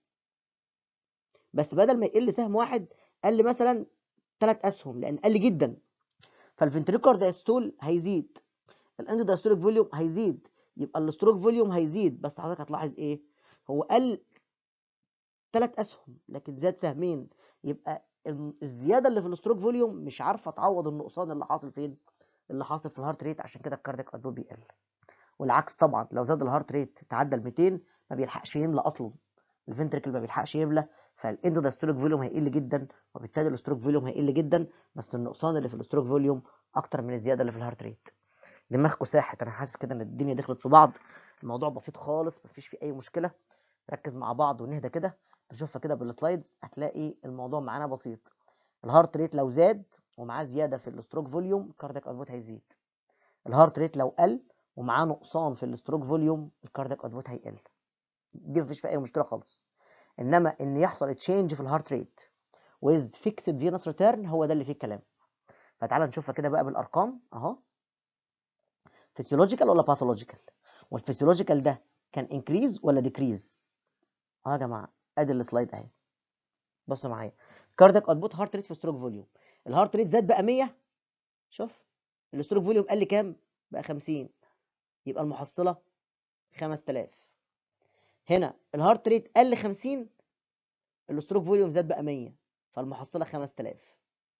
بس بدل ما يقل سهم واحد قل مثلا ثلاث اسهم لان قل جدا فالفنتريكولار دايستول هيزيد الاند دايستوليك فوليوم هيزيد يبقى الستروك فوليوم هيزيد بس حضرتك هتلاحظ ايه هو قل ثلاث اسهم لكن زاد سهمين يبقى الزياده اللي في الستروك فوليوم مش عارفه تعوض النقصان اللي حاصل فين اللي حاصل في الهارت ريت عشان كده الكاردياك اوتبوت بيقل والعكس طبعا لو زاد الهارت ريت تعدى ال 200 ما بيلحقش يملى اصلا الفنتركل ما بيلحقش يملى فالاند دايستوليك فوليوم هيقل جدا وبالتالي الستروك فوليوم هيقل جدا بس النقصان اللي في الستروك فوليوم اكتر من الزياده اللي في الهارت ريت دماغكم ساحت انا حاسس كده ان الدنيا دخلت في بعض الموضوع بسيط خالص مفيش فيه اي مشكله ركز مع بعض ونهدى كده نشوفها كده بالسلايدز هتلاقي الموضوع معانا بسيط الهارت ريت لو زاد ومعاه زياده في الستروك فوليوم الكاردياك اوتبوت هيزيد الهارت ريت لو قل ومعاه نقصان في الستروك فوليوم الكاردياك اوتبوت هيقل دي مفيش فيها اي مشكله خالص انما ان يحصل تشينج في الهارت ريت with fixed venous return هو ده اللي فيه الكلام فتعالى نشوفها كده بقى بالارقام اهو فيسيولوجيكال ولا باثولوجيكال والفيسيولوجيكال ده كان انكريز ولا ديكريز اه يا جماعه ادي السلايد اهي بصوا معايا كاردياك اوتبوت هارت ريت في ستروك فوليوم الهارت ريت زاد بقى 100 شوف الستروك فوليوم قل كام بقى 50 يبقى المحصله 5000 هنا الهارت ريت قل 50 الستروك فوليوم زاد بقى 100 فالمحصله 5000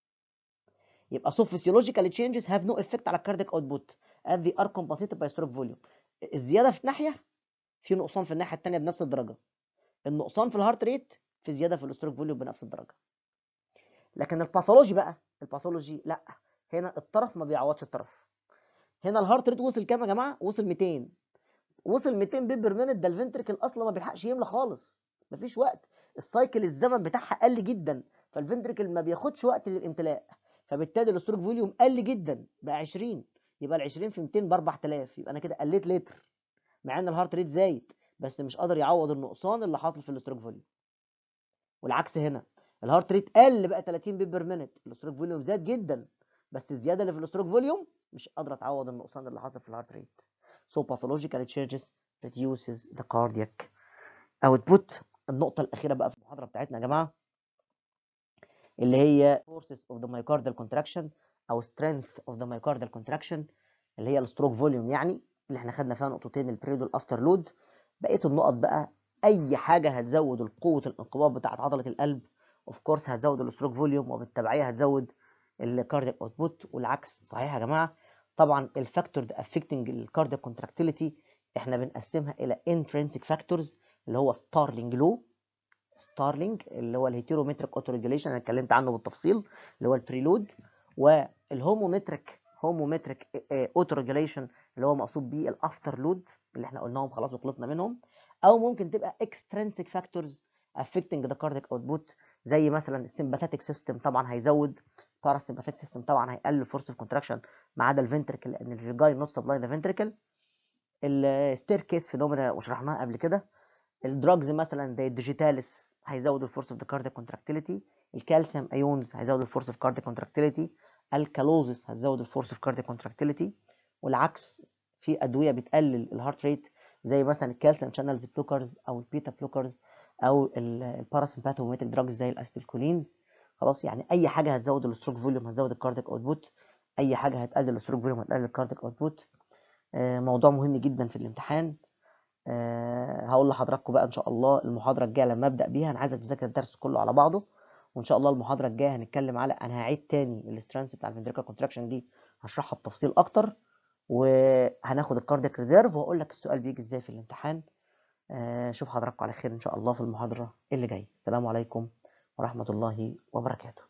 يبقى so physiological changes have no effect على الكاردياك اوتبوت as they are compensated by stroke volume الزياده في ناحيه في نقصان في الناحيه الثانيه بنفس الدرجه النقصان في الهارت ريت في زياده في الستروك فوليوم بنفس الدرجه لكن الباثولوجي بقى الباثولوجي لا هنا الطرف ما بيعوضش الطرف هنا الهارت ريت وصل كام يا جماعه وصل 200 وصل 200 بيب بير مينت ده الفنتركل اصلا ما بيلحقش يملى خالص مفيش وقت السايكل الزمن بتاعها قل جدا فالفنتركل ما بياخدش وقت للامتلاء فبالتالي الستروك فوليوم قل جدا بقى 20 يبقى ال 20 في 200 ب 4000 يبقى انا كده قلت لتر مع ان الهارت ريت زايد بس مش قادر يعوض النقصان اللي حاصل في الستروك فوليوم والعكس هنا الهارت ريت قل بقى 30 بيب بير مينت الستروك فوليوم زاد جدا بس الزياده اللي في الستروك فوليوم مش قادره تعوض النقصان اللي حصل في الهارت ريت so pathological changes reduces the cardiac output النقطه الاخيره بقى في المحاضره بتاعتنا يا جماعه اللي هي forces of the myocardial contraction او strength of the myocardial contraction اللي هي الستروك فوليوم يعني اللي احنا خدنا فيها نقطتين البريد والافتر لود بقيه النقط بقى اي حاجه هتزود قوه الانقباض بتاعه عضله القلب اوف كورس هتزود الستروك فوليوم وبالتبعيه هتزود الكاردياك اوتبوت والعكس صحيح يا جماعه طبعا الفاكتور ده افكتنج الكاردياك كونتراكتيليتي احنا بنقسمها الى انترنسيك فاكتورز اللي هو ستارلينج لو ستارلينج اللي هو الهيتيرومتريك اوتو ريجوليشن انا اتكلمت عنه بالتفصيل اللي هو البريلود والهومومتريك هومومتريك اوتو ريجوليشن اللي هو مقصود بيه الافتر لود اللي احنا قلناهم خلاص وخلصنا منهم او ممكن تبقى اكسترنسيك فاكتورز affecting the cardiac output زي مثلا السمباثيك سيستم طبعا هيزود باراسمباثيك سيستم طبعا هيقلل فورس اوف كونتراكشن ما عدا الفنتركل لان الفيجاي نوت سبلاي ذا فنتركل الستير كيس فينومينا وشرحناها قبل كده الدراجز مثلا زي الديجيتاليس هيزود الفورس اوف ذا كاردياك كونتراكتيليتي الكالسيوم ايونز هيزود الفورس اوف كاردياك كونتراكتيليتي الكالوزس هتزود الفورس اوف كاردياك كونتراكتيليتي والعكس في ادويه بتقلل الهارت ريت زي مثلا الكالسيوم شانلز بلوكرز او البيتا بلوكرز او الباراسمباثوميتك دراجز زي الاستيلكولين خلاص يعني اي حاجه هتزود الستروك فوليوم هتزود الكاردياك اوتبوت اي حاجه هتقلل الستروك فوليوم هتقلل الكاردياك اوتبوت آه موضوع مهم جدا في الامتحان آه هقول لحضراتكم بقى ان شاء الله المحاضره الجايه لما ابدا بيها انا عايزك تذاكر الدرس كله على بعضه وان شاء الله المحاضره الجايه هنتكلم على انا هعيد تاني السترانس بتاع الفنتريكال كونتراكشن دي هشرحها بتفصيل اكتر وهناخد الكاردياك ريزيرف واقول لك السؤال بيجي ازاي في الامتحان اشوف حضراتكم على خير ان شاء الله في المحاضره اللي جايه السلام عليكم ورحمه الله وبركاته